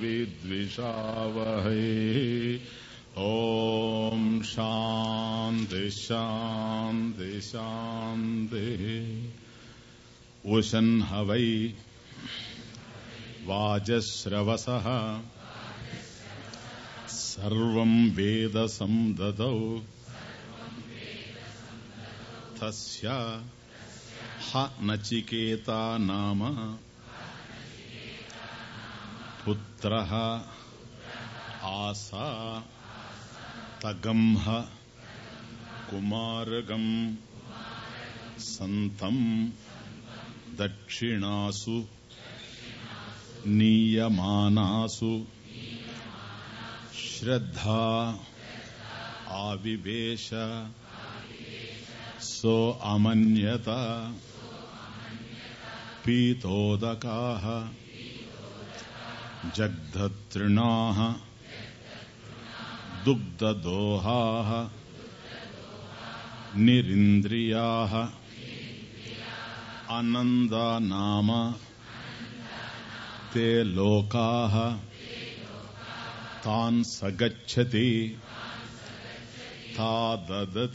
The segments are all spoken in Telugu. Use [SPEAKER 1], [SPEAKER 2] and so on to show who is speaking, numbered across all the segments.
[SPEAKER 1] विद्विषावहै ॐ शान्ति शान्ति शान्तिः उशन् हवै वाजश्रवसः सर्वम् वेदसंददौ तस्य ह नचिकेता नाम पुत्रः आसा तगम्ह कुमारगम् सन्तम् दक्षिणासु नीयमानासु श्रद्धा आविवेश सो अमन्यत पीतोदकाः जग्धतृणाः दुग्धदोहाः निरिन्द्रियाः आनन्दानाम ते लोकाः तान् स गच्छति తా దదత్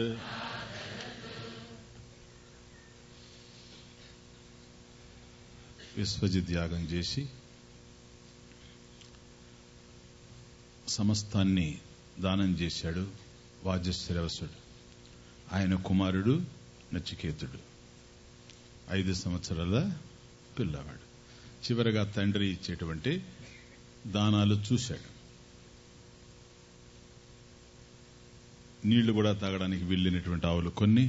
[SPEAKER 1] విశ్వజిత్ యాగం చేసి సమస్తాన్ని దానం చేశాడు వాజశ్రవసుడు ఆయన కుమారుడు నచికేతుడు ఐదు సంవత్సరాల పిల్లవాడు చివరగా తండ్రి ఇచ్చేటువంటి దానాలు చూశాడు నీళ్లు కూడా తాగడానికి వెళ్ళినటువంటి ఆవులు కొన్ని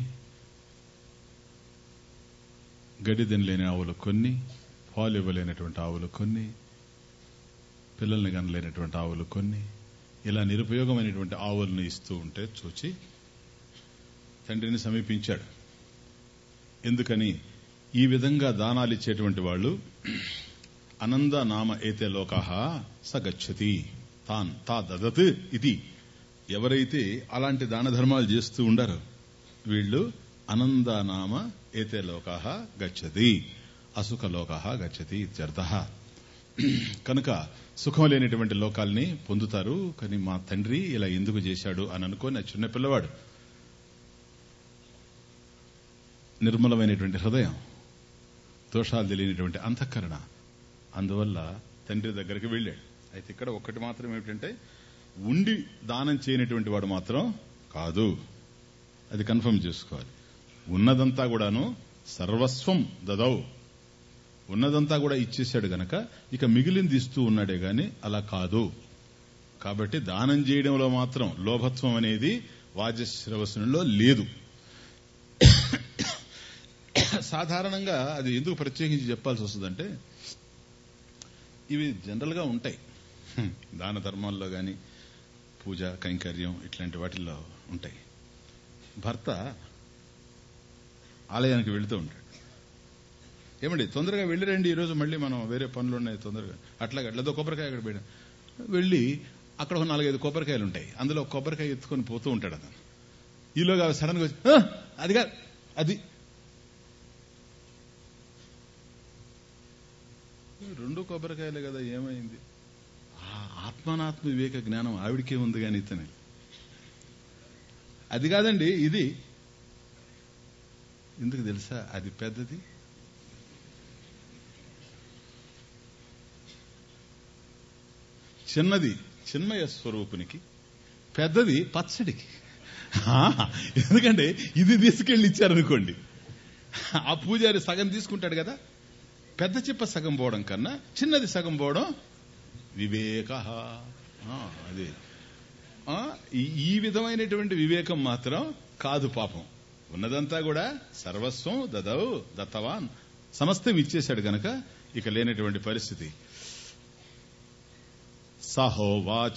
[SPEAKER 1] గడ్డి తినలేని ఆవులు కొన్ని పాలు ఇవ్వలేనటువంటి ఆవులు కొన్ని పిల్లల్ని కనలేనటువంటి ఆవులు కొన్ని ఇలా నిరుపయోగమైనటువంటి ఆవులను ఇస్తూ ఉంటే చూచి తండ్రిని సమీపించాడు ఎందుకని ఈ విధంగా దానాలు ఇచ్చేటువంటి వాళ్ళు అనంద నామ ఏతే లోకాహ సగచ్చతి తాన్ తా దదత్ ఇది ఎవరైతే అలాంటి దాన ధర్మాలు చేస్తూ ఉండారో వీళ్ళు అనందనామ ఏతే లోకాహ గచ్చతి అసుఖ లోకాహ గచ్చతి ఇత్యర్థ కనుక సుఖం లేనటువంటి లోకాల్ని పొందుతారు కానీ మా తండ్రి ఇలా ఎందుకు చేశాడు అని అనుకోని ఆ చిన్న పిల్లవాడు నిర్మలమైనటువంటి హృదయం దోషాలు తెలియనటువంటి అంతఃకరణ అందువల్ల తండ్రి దగ్గరికి వెళ్ళాడు అయితే ఇక్కడ ఒక్కటి మాత్రం ఏమిటంటే ఉండి దానం చేయనటువంటి వాడు మాత్రం కాదు అది కన్ఫర్మ్ చేసుకోవాలి ఉన్నదంతా కూడాను సర్వస్వం దదౌ ఉన్నదంతా కూడా ఇచ్చేశాడు గనక ఇక మిగిలింది ఇస్తూ ఉన్నాడే గాని అలా కాదు కాబట్టి దానం చేయడంలో మాత్రం లోభత్వం అనేది వాజశ్రవసనంలో లేదు సాధారణంగా అది ఎందుకు ప్రత్యేకించి చెప్పాల్సి వస్తుందంటే ఇవి జనరల్ గా ఉంటాయి దాన ధర్మాల్లో గాని పూజ కైంకర్యం ఇట్లాంటి వాటిల్లో ఉంటాయి భర్త ఆలయానికి వెళుతూ ఉంటాడు ఏమండి తొందరగా వెళ్ళిరండి ఈరోజు మళ్ళీ మనం వేరే పనులు ఉన్నాయి తొందరగా అట్లాగే అట్లా కొబ్బరికాయ అక్కడ పోయడం వెళ్ళి అక్కడ ఒక నాలుగైదు కొబ్బరికాయలు ఉంటాయి అందులో కొబ్బరికాయ ఎత్తుకొని పోతూ ఉంటాడు అతను ఈలోగా సడన్ గా వచ్చి "ఆ, అది కాదు అది రెండు కొబ్బరికాయలే కదా ఏమైంది ఆ ఆత్మనాత్మ వివేక జ్ఞానం ఆవిడికే ఉంది కానీ ఇతనే అది కాదండి ఇది ఎందుకు తెలుసా అది పెద్దది చిన్నది చిన్మయ స్వరూపునికి పెద్దది పచ్చడికి ఆ, ఎందుకంటే ఇది తీసుకెళ్లి ఇచ్చారనుకోండి ఆ పూజారి సగం తీసుకుంటాడు కదా పెద్ద చిప్ప సగం పోవడం కన్నా చిన్నది సగం పోవడం వివేక అదే ఆ, ఈ- ఈ విధమైనటువంటి వివేకం మాత్రం కాదు పాపం ఉన్నదంతా కూడా సర్వస్వం దదవు దత్తవాన్ సమస్తం ఇచ్చేశాడు గనక ఇక లేనటువంటి పరిస్థితి సహోవాచ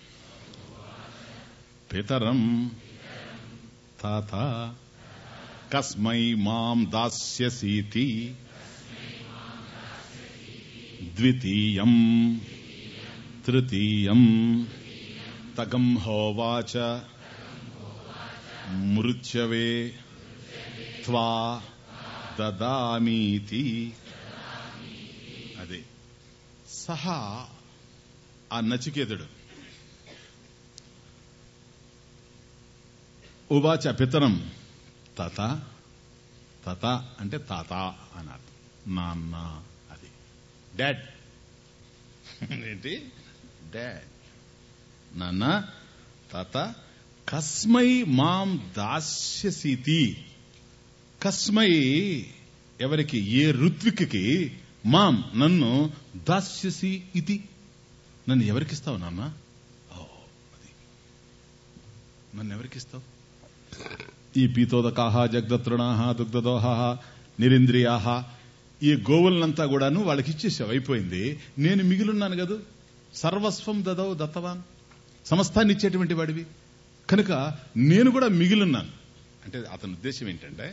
[SPEAKER 1] పితరం తాత కస్మై మాం దాస్యసీతి ద్వితీయం తృతీయం తగం హోవాచ మృత్యవే త్వా దదామీతి అదే సహా ఆ నచికేతుడు ఉవాచ పితరం తత తత అంటే తాత అన్నారు నాన్న అది డాడ్ ఏంటి డాడ్ నాన్న తాత కస్మై మాం దాస్యసీతి కస్మై ఎవరికి ఏ ఋత్విక్కి మాం నన్ను దాస్యసి ఇది నన్ను ఎవరికిస్తావు నాన్న ఓ, అది. నన్ను ఎవరికిస్తావు ఈ పీతోదకాహ జగదతృణాహ దుగ్ధదోహ నిరింద్రియాహ ఈ గోవులనంతా కూడాను వాళ్ళకి ఇచ్చేసావు అయిపోయింది నేను మిగిలిన్నాను కదూ సర్వస్వం దదవు దత్తవాన్ సమస్తాన్ని ఇచ్చేటువంటి వాడివి కనుక నేను కూడా మిగిలిన్నాను అంటే అతని ఉద్దేశం ఏంటంటే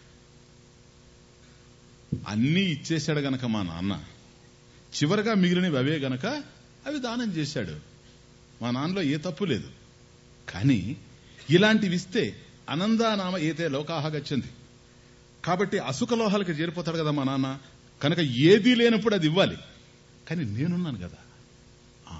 [SPEAKER 1] అన్నీ ఇచ్చేశాడు గనక మా నాన్న చివరగా మిగిలినవి అవే గనక అవి దానం చేశాడు మా నాన్నలో ఏ తప్పు లేదు కానీ ఇలాంటివి ఇస్తే అనందానామ ఏతే లోకాహ గచ్చింది కాబట్టి అసుకలోహాలకు చేరిపోతాడు కదా మా నాన్న కనుక ఏదీ లేనప్పుడు అది ఇవ్వాలి కానీ నేనున్నాను కదా ఆ.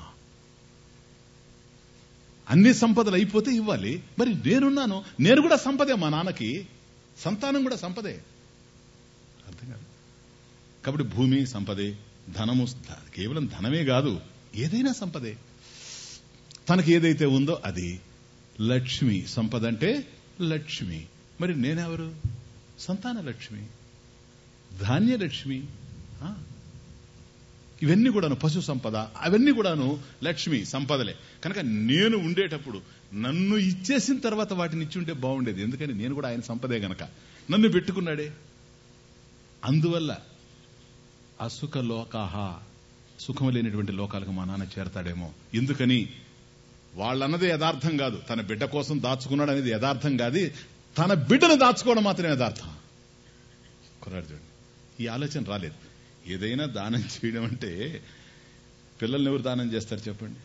[SPEAKER 1] అన్ని సంపదలు అయిపోతే ఇవ్వాలి మరి నేనున్నాను నేను కూడా సంపదే మా నాన్నకి సంతానం కూడా సంపదే అర్థం కాదు కాబట్టి భూమి సంపదే ధనము ధ- కేవలం ధనమే కాదు ఏదైనా సంపదే తనకి ఏదైతే ఉందో అది లక్ష్మి సంపద అంటే లక్ష్మి మరి నేనెవరు సంతాన లక్ష్మి ధాన్యలక్ష్మి ఆ. ఇవన్నీ కూడాను పశు సంపద అవన్నీ కూడాను లక్ష్మి సంపదలే కనుక నేను ఉండేటప్పుడు నన్ను ఇచ్చేసిన తర్వాత వాటిని ఇచ్చి ఉంటే బాగుండేది ఎందుకని నేను కూడా ఆయన సంపదే గనక నన్ను పెట్టుకున్నాడే అందువల్ల అసుఖ లోకాహ సుఖం లేనటువంటి లోకాలకు మా నాన్న చేరతాడేమో ఎందుకని వాళ్ళన్నది యథార్థం కాదు తన బిడ్డ కోసం దాచుకున్నాడు అనేది యథార్థం కాదు తన బిడ్డను దాచుకోవడం మాత్రమే యథార్థం కుర్రాడు చూడండి ఈ ఆలోచన రాలేదు ఏదైనా దానం చేయడం అంటే పిల్లల్ని ఎవరు దానం చేస్తారు చెప్పండి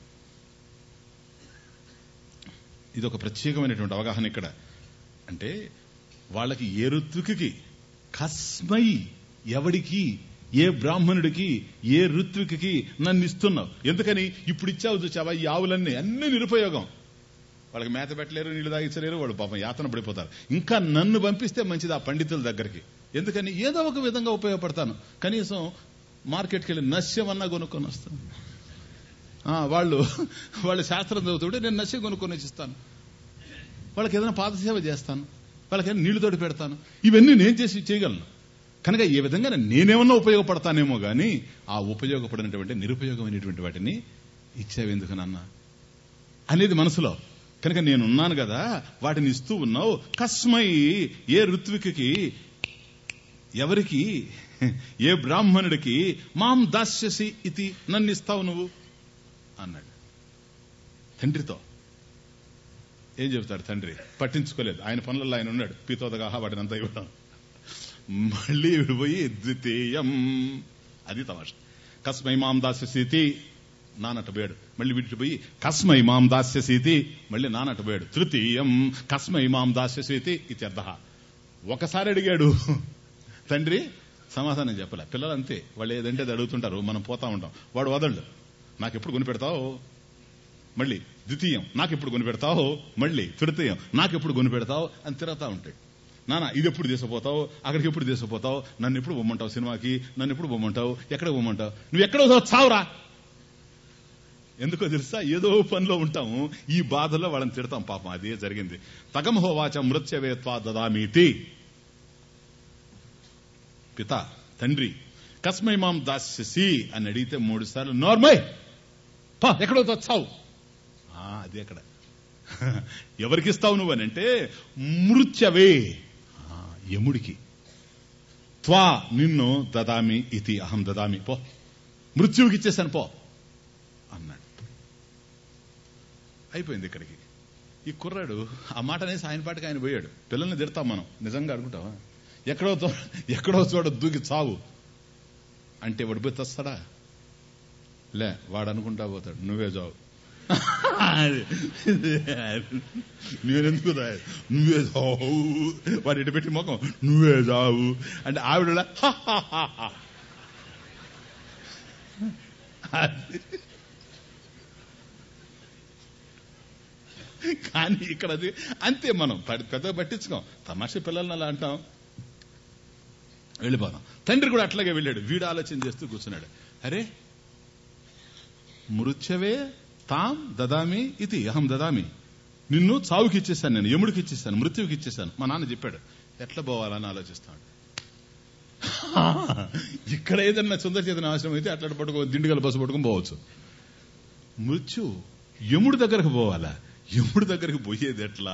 [SPEAKER 1] ఇది ఒక ప్రత్యేకమైనటువంటి అవగాహన ఇక్కడ అంటే వాళ్ళకి ఏ ఋత్వికి కస్మై ఎవడికి ఏ బ్రాహ్మణుడికి ఏ ఋత్వికి నన్ను ఇస్తున్నావు ఎందుకని ఇప్పుడు ఇచ్చావు చూచావా ఈ ఆవులన్నీ అన్ని నిరుపయోగం వాళ్ళకి మేత పెట్టలేరు నీళ్లు తాగించలేరు వాళ్ళు పాపం యాతన పడిపోతారు ఇంకా నన్ను పంపిస్తే మంచిది ఆ పండితుల దగ్గరికి ఎందుకని ఏదో ఒక విధంగా ఉపయోగపడతాను కనీసం మార్కెట్కి వెళ్ళి నశ్యమన్నా కొనుక్కొని వస్తాను ఆ, వాళ్ళు వాళ్ళు శాస్త్రం చదువుతుంటే నేను నశ్యం కొనుక్కొని వచ్చి ఇస్తాను వాళ్ళకి ఏదైనా పాదసేవ చేస్తాను వాళ్ళకి ఏదైనా నీళ్లు తోడి పెడతాను ఇవన్నీ నేను చేసి చేయగలను కనుక ఈ విధంగా నేనేమన్నా ఉపయోగపడతానేమో గాని ఆ ఉపయోగపడినటువంటి నిరుపయోగమైనటువంటి వాటిని ఇచ్చావెందుకు నాన్న అనేది మనసులో కనుక నేనున్నాను కదా వాటిని ఇస్తూ ఉన్నావు కస్మై ఏ ఋత్వికి ఎవరికి ఏ బ్రాహ్మణుడికి మాం దాస్యసి ఇది నన్ను ఇస్తావు నువ్వు అన్నాడు తండ్రితో ఏం చెబుతాడు తండ్రి పట్టించుకోలేదు ఆయన పనులలో ఆయన ఉన్నాడు పీతోదగా వాటినంతా ఇవ్వడం మళ్ళీ విడిపోయి ద్వితీయం అది తమాష కస్మై మాం దాస్యసీతి నానట పోయాడు మళ్ళీ వీటి పోయి కస్మై మాం దాస్యసీతి మళ్ళీ నానట పోయాడు తృతీయం కస్మై మాం దాస్యసీతి ఇత్యర్థ ఒకసారి అడిగాడు తండ్రి సమాధానం చెప్పలే పిల్లలు అంతే వాళ్ళు ఏదంటే అది అడుగుతుంటారు మనం పోతా ఉంటాం వాడు వదలడు నాకు ఎప్పుడు కొని పెడతావు మళ్ళీ ద్వితీయం నాకు ఎప్పుడు కొని పెడతావు మళ్ళీ తృతీయం నాకు ఎప్పుడు కొని పెడతావు అని తిరుగుతా ఉంటాడు నాన్న ఇది ఎప్పుడు తీసుకుపోతావు అక్కడికి ఎప్పుడు తీసుకుపోతావు నన్ను ఎప్పుడు పొమ్మంటావు సినిమాకి నన్ను ఎప్పుడు పొమ్మంటావు ఎక్కడ పొమ్మంటావు నువ్వు ఎక్కడ చావురా ఎందుకో తెలుసా ఏదో పనిలో ఉంటాము ఈ బాధలో వాళ్ళని తిడతాం పాపం అదే జరిగింది తగమహోవాచ మృత్యవేత్వా దదామీతి పిత తండ్రి కస్మై మాం దాస్యసి అని అడిగితే మూడు సార్లు నోర్మై పా ఎక్కడో వచ్చావు అది ఎక్కడ ఎవరికి ఇస్తావు నువ్వు అని అంటే మృత్యవే ఆ, యముడికి త్వా నిన్ను దదామి ఇది అహం దదామి పో మృత్యువుకి ఇచ్చేసాను పో అన్నాడు అయిపోయింది ఇక్కడికి ఈ కుర్రాడు ఆ మాట అనేసి ఆయన పాటికి ఆయన పోయాడు పిల్లల్ని తిడతాం మనం నిజంగా అనుకుంటావా ఎక్కడో తో- ఎక్కడో చోట దూకి చావు అంటే వాడు పోయి తెస్తాడా లే వాడు అనుకుంటా పోతాడు నువ్వే చావు నేనెందుకు రా నువ్వే చావు వాడు ఇటు పెట్టి ముఖం నువ్వే చావు అంటే ఆవిడ ఇలా, "హా, హా, హా, హా." అది. కానీ ఇక్కడ అది అంతే మనం పడి- పెద్దగా పట్టించుకోం తమాషా పిల్లల్ని అలా అంటాం వెళ్ళిపోదాం తండ్రి కూడా అట్లాగే వెళ్ళాడు వీడు ఆలోచన చేస్తూ కూర్చున్నాడు అరే మృత్యవే తాం దదామి ఇది అహం దదామి నిన్ను చావుకి ఇచ్చేసాను నేను ఎముడికి ఇచ్చేసాను మృత్యువుకి ఇచ్చేసాను మా నాన్న చెప్పాడు ఎట్లా పోవాలని ఆలోచిస్తాడు ఇక్కడ ఏదన్నా సుందర చేతన ఆశ్రమం అయితే అట్లా పట్టుకో దిండుగల బస్సు పట్టుకొని పోవచ్చు మృత్యు యముడి దగ్గరకు పోవాలా యముడి దగ్గరకు పోయేది ఎట్లా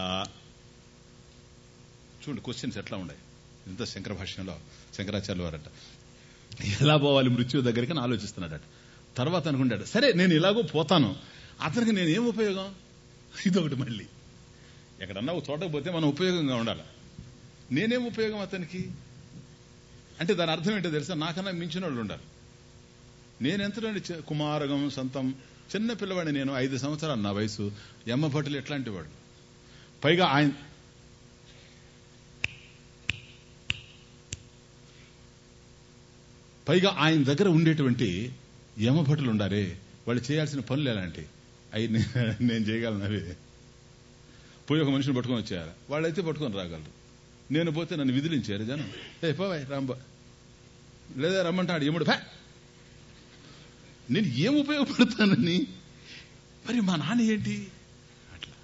[SPEAKER 1] చూడండి క్వశ్చన్స్ ఎట్లా ఉన్నాయి ఇంత శంకర భాష్యంలో శంకరాచార్యులు వారట ఎలా పోవాలి మృత్యు దగ్గరికి అని ఆలోచిస్తున్నాడట తర్వాత అనుకుంటాడు సరే నేను ఇలాగో పోతాను అతనికి నేను ఏం ఉపయోగం ఇదొకటి మళ్ళీ ఎక్కడన్నా ఒక చోటకు పోతే మనం ఉపయోగంగా ఉండాలి నేనేం ఉపయోగం అతనికి అంటే దాని అర్థం ఏంటో తెలుసా నాకన్నా మించిన వాళ్ళు ఉండాలి నేనెంతటండి చి- కుమారగం సొంతం చిన్న పిల్లవాడిని నేను ఐదు సంవత్సరాలు నా వయసు ఎమ్మ భట్టులు ఎట్లాంటి వాడు పైగా ఆయన పైగా ఆయన దగ్గర ఉండేటువంటి యమభటులు ఉండారే వాళ్ళు చేయాల్సిన పనులు ఎలాంటి అవి నే- నేను చేయగలను అవి పోయి ఒక మనిషిని పట్టుకొని వచ్చేయాలి వాళ్ళైతే పట్టుకొని రాగలరు నేను పోతే నన్ను విదిలించారు జనం ఏ పోవాయి రాంబ లేదా రమ్మంటాడు యముడు భా నేను ఏం ఉపయోగపడతానని మరి మా నాన్న ఏంటి అట్లా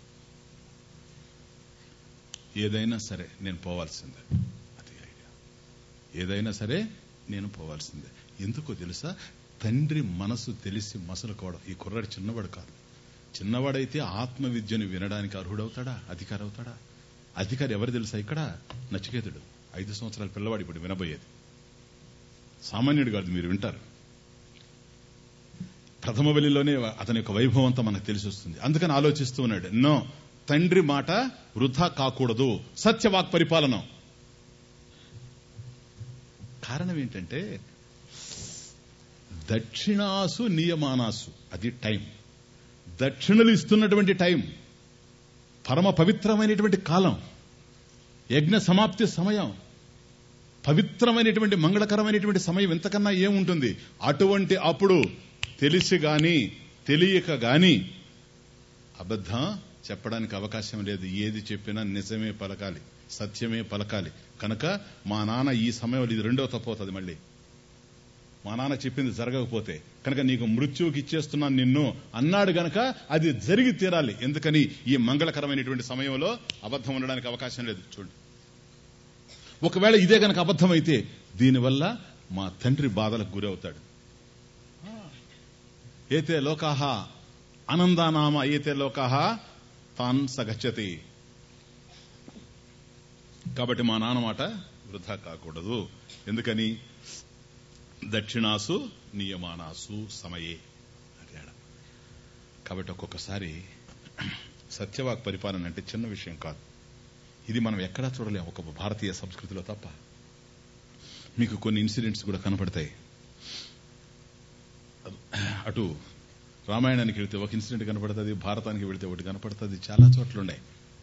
[SPEAKER 1] ఏదైనా సరే నేను పోవాల్సిందే అది ఐడియా ఏదైనా సరే నేను పోవాల్సిందే ఎందుకో తెలుసా తండ్రి మనసు తెలిసి మసలుకోవడం ఈ కుర్రాడు చిన్నవాడు కాదు చిన్నవాడైతే ఆత్మ విద్యను వినడానికి అర్హుడవుతాడా అధికారి అవుతాడా అధికారి ఎవరు తెలుసా ఇక్కడ నచికేతుడు ఐదు సంవత్సరాల పిల్లవాడు ఇప్పుడు వినబోయేది సామాన్యుడు కాదు మీరు వింటారు ప్రథమ బలిలోనే అతని యొక్క వైభవం అంతా మనకు తెలిసి వస్తుంది అందుకని ఆలోచిస్తూ ఉన్నాడు నో తండ్రి మాట వృధా కాకూడదు సత్యవాక్ పరిపాలనం కారణం ఏంటంటే దక్షిణాసు నియమానాసు అది టైం దక్షిణలు ఇస్తున్నటువంటి టైం పరమ పవిత్రమైనటువంటి కాలం యజ్ఞ సమాప్తి సమయం పవిత్రమైనటువంటి మంగళకరమైనటువంటి సమయం ఎంతకన్నా ఏముంటుంది అటువంటి అప్పుడు తెలిసి గాని తెలియక గాని అబద్ధం చెప్పడానికి అవకాశం లేదు ఏది చెప్పినా నిజమే పలకాలి సత్యమే పలకాలి కనుక మా నాన్న ఈ సమయంలో ఇది రెండో తప్పు అవుతుంది మళ్ళీ మా నాన్న చెప్పింది జరగకపోతే కనుక నీకు మృత్యువుకి ఇచ్చేస్తున్నాను నిన్ను అన్నాడు గనక అది జరిగి తీరాలి ఎందుకని ఈ మంగళకరమైనటువంటి సమయంలో అబద్ధం ఉండడానికి అవకాశం లేదు చూడండి ఒకవేళ ఇదే గనక అబద్ధమైతే దీనివల్ల మా తండ్రి బాధలకు గురవుతాడు ఏతే లోకాహ ఆనందానామ ఏతే లోకాహ తాన్ సగచ్చతి కాబట్టి మా నాన్న మాట వృధా కాకూడదు ఎందుకని దక్షిణాసు నియమానాసు సమయే అన్నాడు కాబట్టి ఒక్కొక్కసారి సత్యవాక్ పరిపాలన అంటే చిన్న విషయం కాదు ఇది మనం ఎక్కడా చూడలేం ఒక భారతీయ సంస్కృతిలో తప్ప మీకు కొన్ని ఇన్సిడెంట్స్ కూడా కనపడతాయి అటు రామాయణానికి వెళితే ఒక ఇన్సిడెంట్ కనపడుతుంది భారతానికి వెళితే ఒకటి కనపడుతుంది చాలా చోట్ల ఉన్నాయి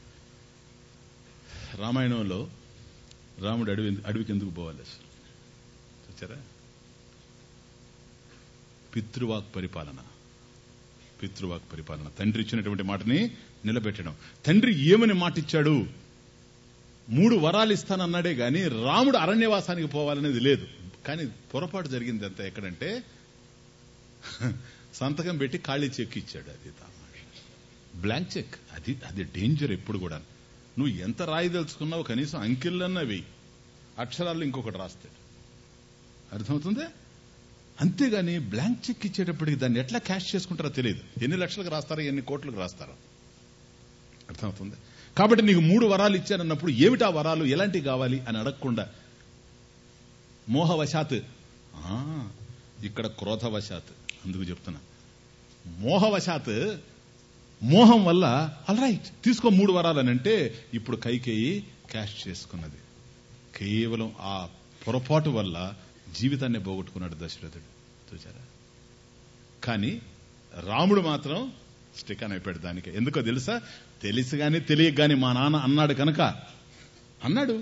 [SPEAKER 1] రామాయణంలో రాముడు అడవి అడవికి ఎందుకు పోవాలి అసలు చూచారా పితృవాక్ పరిపాలన పితృవాక్ పరిపాలన తండ్రి ఇచ్చినటువంటి మాటని నిలబెట్టడం తండ్రి ఏమని మాట ఇచ్చాడు మూడు వరాలు ఇస్తానన్నాడే గాని రాముడు అరణ్యవాసానికి పోవాలనేది లేదు కానీ పొరపాటు జరిగింది అంతా ఎక్కడంటే సంతకం పెట్టి ఖాళీ చెక్ ఇచ్చాడు అది తమాషా బ్లాంక్ చెక్ అది అది డేంజర్ ఎప్పుడు కూడా నువ్వు ఎంత రాయదలుచుకున్నావు కనీసం అంకెళ్ళన్నా వెయ్యి అక్షరాలు ఇంకొకటి రాస్తాడు అర్థమవుతుందే అంతేగాని బ్లాంక్ చెక్ ఇచ్చేటప్పటికి దాన్ని ఎట్లా క్యాష్ చేసుకుంటారో తెలియదు ఎన్ని లక్షలకు రాస్తారో ఎన్ని కోట్లకు రాస్తారో అర్థమవుతుంది కాబట్టి నీకు మూడు వరాలు ఇచ్చానన్నప్పుడు ఏమిటా వరాలు ఎలాంటివి కావాలి అని అడగకుండా మోహవశాత్ ఆ, ఇక్కడ క్రోధవశాత్ అందుకు చెప్తున్నా మోహవశాత్ మోహం వల్ల ఆల్ రైట్ తీసుకో మూడు వరాలు అని అంటే ఇప్పుడు కైకేయి క్యాష్ చేసుకున్నది కేవలం ఆ పొరపాటు వల్ల జీవితాన్ని పోగొట్టుకున్నాడు దశరథుడు చూచారా కానీ రాముడు మాత్రం స్టిక్ అని అయిపోయాడు దానికి ఎందుకో తెలుసా తెలిసి గాని తెలియక గాని మా నాన్న అన్నాడు కనుక అన్నాడు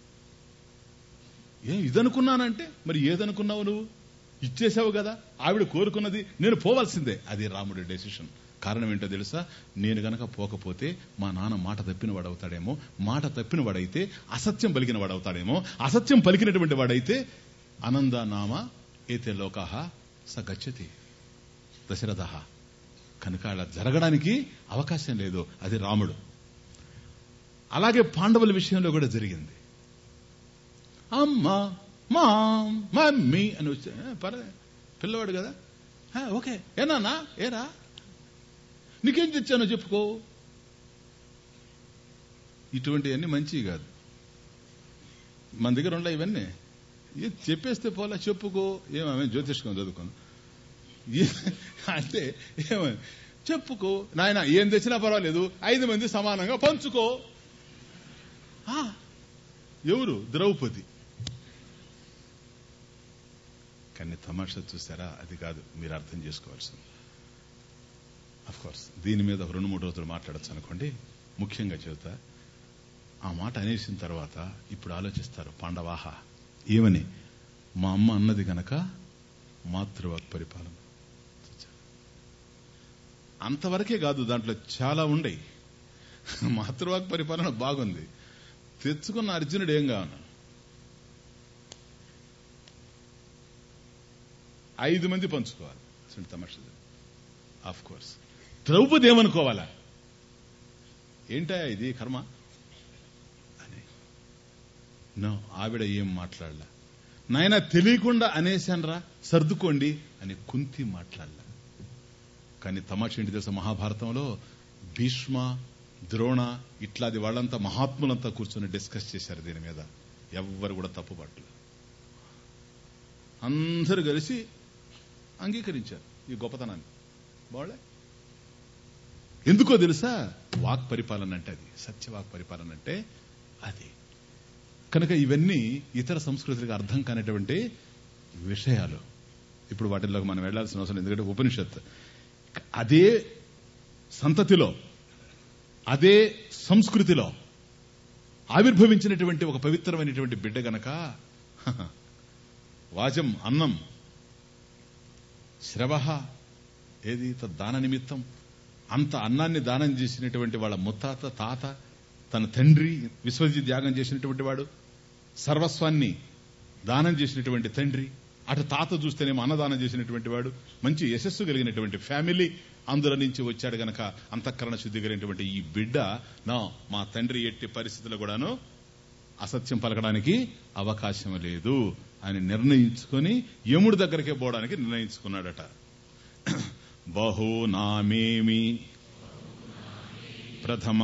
[SPEAKER 1] ఏం ఇదనుకున్నానంటే మరి ఏదనుకున్నావు నువ్వు ఇచ్చేసావు కదా ఆవిడ కోరుకున్నది నేను పోవాల్సిందే అది రాముడి డెసిషన్ కారణం ఏంటో తెలుసా నేను గనక పోకపోతే మా నాన్న మాట తప్పిన వాడవుతాడేమో మాట తప్పిన వాడైతే అసత్యం పలికిన వాడవుతాడేమో అసత్యం పలికినటువంటి వాడైతే అనంద నామ ఏతే లోకాహ స గచ్చతి దశరథ కనుక అలా జరగడానికి అవకాశం లేదు అది రాముడు అలాగే పాండవుల విషయంలో కూడా జరిగింది అమ్మ మా మమ్మీ అని వచ్చి "ఏ, పర్లే పిల్లవాడు కదా "ఆ, ఓకే ఏనా ఏరా నీకేం తెచ్చానో చెప్పుకో ఇటువంటివన్నీ మంచివి కాదు మన దగ్గర ఉండే ఇవన్నీ ఏ చెప్పేస్తే పోలా చెప్పుకో ఏమే జ్యోతిష్కం చదువుకోను ఏ- అంటే ఏమని చెప్పుకో నాయన ఏం తెచ్చినా పర్వాలేదు ఐదు మంది సమానంగా పంచుకో ఆ, ఎవరు ద్రౌపది కానీ తమాషా చూసారా అది కాదు మీరు అర్థం చేసుకోవాల్సింది అఫ్ కోర్స్ దీని మీద ఒక రెండు మూడు రోజులు మాట్లాడచ్చు అనుకోండి ముఖ్యంగా చెబుతా ఆ మాట అనేసిన తర్వాత ఇప్పుడు ఆలోచిస్తారు పాండవాహ ఏమని మా అమ్మ అన్నది గనక మాతృవాక్ పరిపాలన అంతవరకే కాదు దాంట్లో చాలా ఉండయి మాతృవాక్ పరిపాలన బాగుంది తెచ్చుకున్న అర్జునుడు ఏం కావాలి ఐదు మంది పంచుకోవాలి చూడండి తమాషా ఆఫ్ కోర్స్ ద్రౌపది ఏమనుకోవాలా ఏంటా ఇది కర్మ అని నో ఆవిడ ఏం మాట్లాడలా నాయన తెలియకుండా అనేశానరా సర్దుకోండి అని కుంతి మాట్లాడలా కానీ తమాషా ఏంటి తెలుసా మహాభారతంలో భీష్మ ద్రోణ ఇట్లాది వాళ్ళంతా మహాత్ములంతా కూర్చొని డిస్కస్ చేశారు దీని మీద ఎవ్వరు కూడా తప్పుపట్టలేదు అందరూ కలిసి అంగీకరించారు ఈ గొప్పతనాన్ని బాగులే ఎందుకో తెలుసా వాక్ పరిపాలన అంటే అది సత్యవాక్ పరిపాలన అంటే అది కనుక ఇవన్నీ ఇతర సంస్కృతులకు అర్థం కానిటువంటి విషయాలు ఇప్పుడు వాటిల్లోకి మనం వెళ్లాల్సిన అవసరం లేదు. ఎందుకంటే ఉపనిషత్ అదే సంతతిలో అదే సంస్కృతిలో ఆవిర్భవించినటువంటి ఒక పవిత్రమైనటువంటి బిడ్డ గనక హహ, వాచం అన్నం శ్రవ ఏది దాన నిమిత్తం అంత అన్నాన్ని దానం చేసినటువంటి వాళ్ళ ముత్తాత తాత తన తండ్రి విశ్వజిత్ త్యాగం చేసినటువంటి వాడు సర్వస్వాన్ని దానం చేసినటువంటి తండ్రి అటు తాత చూస్తేనేమో అన్నదానం చేసినటువంటి వాడు మంచి యశస్సు కలిగినటువంటి ఫ్యామిలీ అందులో నుంచి వచ్చాడు గనక అంతఃకరణ శుద్ధి కలిగినటువంటి ఈ బిడ్డ నా మా తండ్రి ఎట్టి పరిస్థితుల్లో కూడాను అసత్యం పలకడానికి అవకాశం లేదు అని నిర్ణయించుకొని యముడి దగ్గరికే పోవడానికి నిర్ణయించుకున్నాడట బహూనామేమి ప్రథమ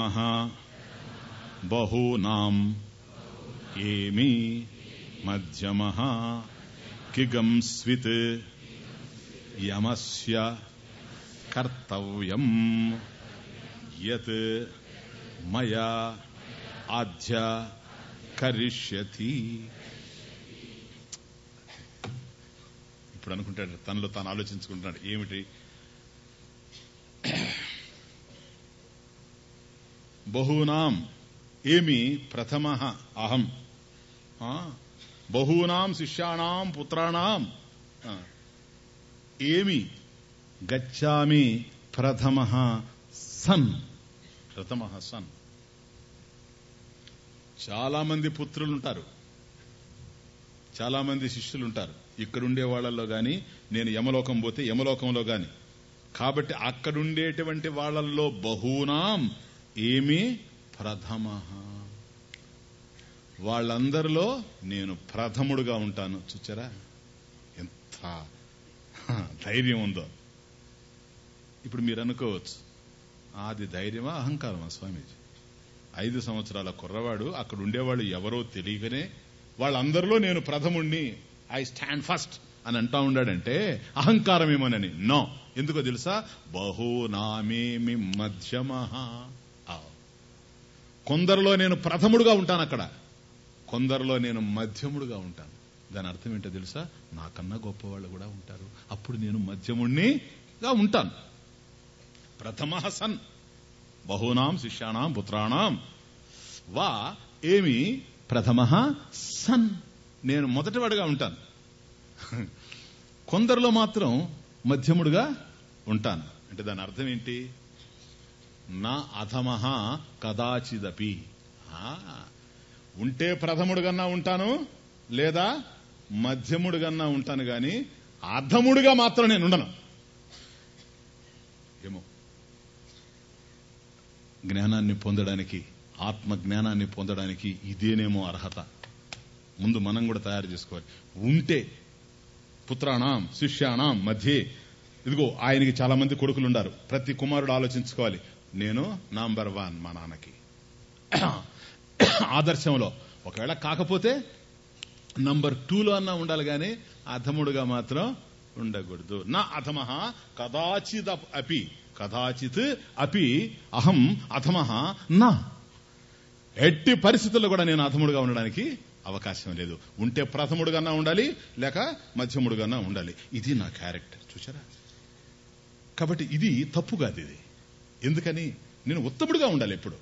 [SPEAKER 1] బహూనాం ఏమి మధ్యమ కిగంస్విత్ యమస్య కర్తవ్యం యత్ మయా ఆధ్య కరిష్యతి ఇప్పుడు అనుకుంటాడు తనలో తాను ఆలోచించుకుంటున్నాడు ఏమిటి బహూనాం ఏమి ప్రథమ అహం ఆ, బహూనాం శిష్యాణం పుత్రాణం ఆ, ఏమి గచ్చామి ప్రథమ సన్ ప్రథమ సన్ చాలా మంది పుత్రులు ఉంటారు చాలా మంది శిష్యులు ఉంటారు ఇక్కడుండే వాళ్ళల్లో గాని నేను యమలోకం పోతే యమలోకంలో గాని కాబట్టి అక్కడుండేటువంటి వాళ్ళల్లో బహూనాం ఏమి ప్రథమ వాళ్ళందరిలో నేను ప్రథముడుగా ఉంటాను చూచారా ఎంత హ, ధైర్యం ఉందో ఇప్పుడు మీరు అనుకోవచ్చు అది ధైర్యమా అహంకారమా స్వామీజీ ఐదు సంవత్సరాల కుర్రవాడు అక్కడ ఉండేవాళ్ళు ఎవరో తెలియకనే వాళ్ళందరిలో నేను ప్రథముణ్ణి ఐ స్టాండ్ ఫస్ట్ అని అంటా ఉన్నాడంటే అహంకారమేమోనని నో ఎందుకో తెలుసా బహునామేమి మధ్యమ కొందరిలో నేను ప్రథముడుగా ఉంటాను అక్కడ కొందరిలో నేను మధ్యముడుగా ఉంటాను దాని అర్థం ఏంటో తెలుసా నాకన్నా గొప్పవాళ్ళు కూడా ఉంటారు అప్పుడు నేను మధ్యముణ్ణిగా ఉంటాను ప్రథమ సన్ బహూనాం శిష్యాణం పుత్రాణం వా ఏమి ప్రథమ సన్ నేను మొదటివాడిగా ఉంటాను కొందరిలో మాత్రం మధ్యముడుగా ఉంటాను అంటే దాని అర్థం ఏంటి నా అధమహ కదాచిదపి ఆ, ఉంటే ప్రథముడుగన్నా ఉంటాను లేదా మధ్యముడుగన్నా ఉంటాను గాని అధముడుగా మాత్రం నేను ఉండను ఏమో జ్ఞానాన్ని పొందడానికి ఆత్మ జ్ఞానాన్ని పొందడానికి ఇదేనేమో అర్హత ముందు మనం కూడా తయారు చేసుకోవాలి ఉంటే పుత్రాణం శిష్యాణం మధ్య ఇదిగో ఆయనకి చాలా మంది కొడుకులు ఉన్నారు ప్రతి కుమారుడు ఆలోచించుకోవాలి నేను నంబర్ వన్ మా నాన్నకి ఆదర్శంలో ఒకవేళ కాకపోతే నంబర్ టూలో అన్నా ఉండాలి కానీ అధముడుగా మాత్రం ఉండకూడదు నా అధమ కదాచిత్ అపి కదాచిత్ అపి అహం అధమ నా ఎట్టి పరిస్థితుల్లో కూడా నేను అధముడుగా ఉండడానికి అవకాశం లేదు ఉంటే ప్రథముడుగానా ఉండాలి లేక మధ్యముడుగానా ఉండాలి ఇది నా క్యారెక్టర్ చూసారా కాబట్టి ఇది తప్పు కాదు ఇది ఎందుకని నేను ఉత్తముడుగా ఉండాలి ఎప్పుడు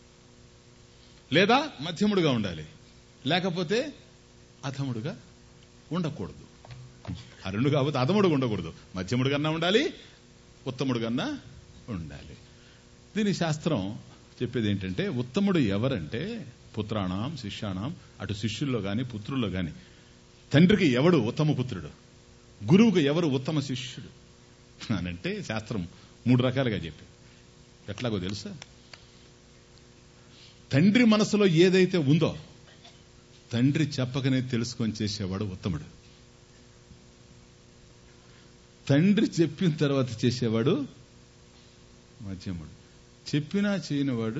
[SPEAKER 1] లేదా మధ్యముడుగా ఉండాలి లేకపోతే అధముడుగా ఉండకూడదు ఆ రెండు కాకపోతే అధముడుగా ఉండకూడదు మధ్యముడు కన్నా ఉండాలి ఉత్తముడు కన్నా ఉండాలి దీని శాస్త్రం చెప్పేది ఏంటంటే ఉత్తముడు ఎవరంటే పుత్రాణం శిష్యాణం అటు శిష్యుల్లో గాని పుత్రుల్లో గాని తండ్రికి ఎవడు ఉత్తమ పుత్రుడు గురువుకు ఎవరు ఉత్తమ శిష్యుడు అనంటే శాస్త్రం మూడు రకాలుగా చెప్పి ఎట్లాగో తెలుసా తండ్రి మనసులో ఏదైతే ఉందో తండ్రి చెప్పకనే తెలుసుకొని చేసేవాడు ఉత్తముడు తండ్రి చెప్పిన తర్వాత చేసేవాడు మధ్యముడు చెప్పినా చేయనివాడు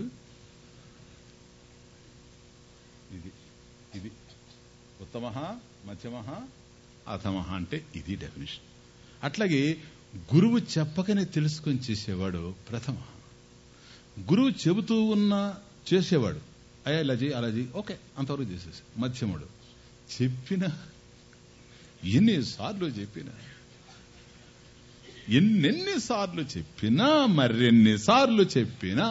[SPEAKER 1] ఇది ఇది ఉత్తమ మధ్యమ అధమ అంటే ఇది డెఫినేషన్ అట్లాగే గురువు చెప్పకనే తెలుసుకొని చేసేవాడు ప్రథమ గురువు చెబుతూ ఉన్నా చేసేవాడు అయ్యా ఇలా చేయి అలా చేయి ఓకే అంతవరకు చేసేసి మధ్యముడు చెప్పిన ఎన్నిసార్లు చెప్పినా ఎన్నెన్నిసార్లు చెప్పినా మరెన్నిసార్లు చెప్పినా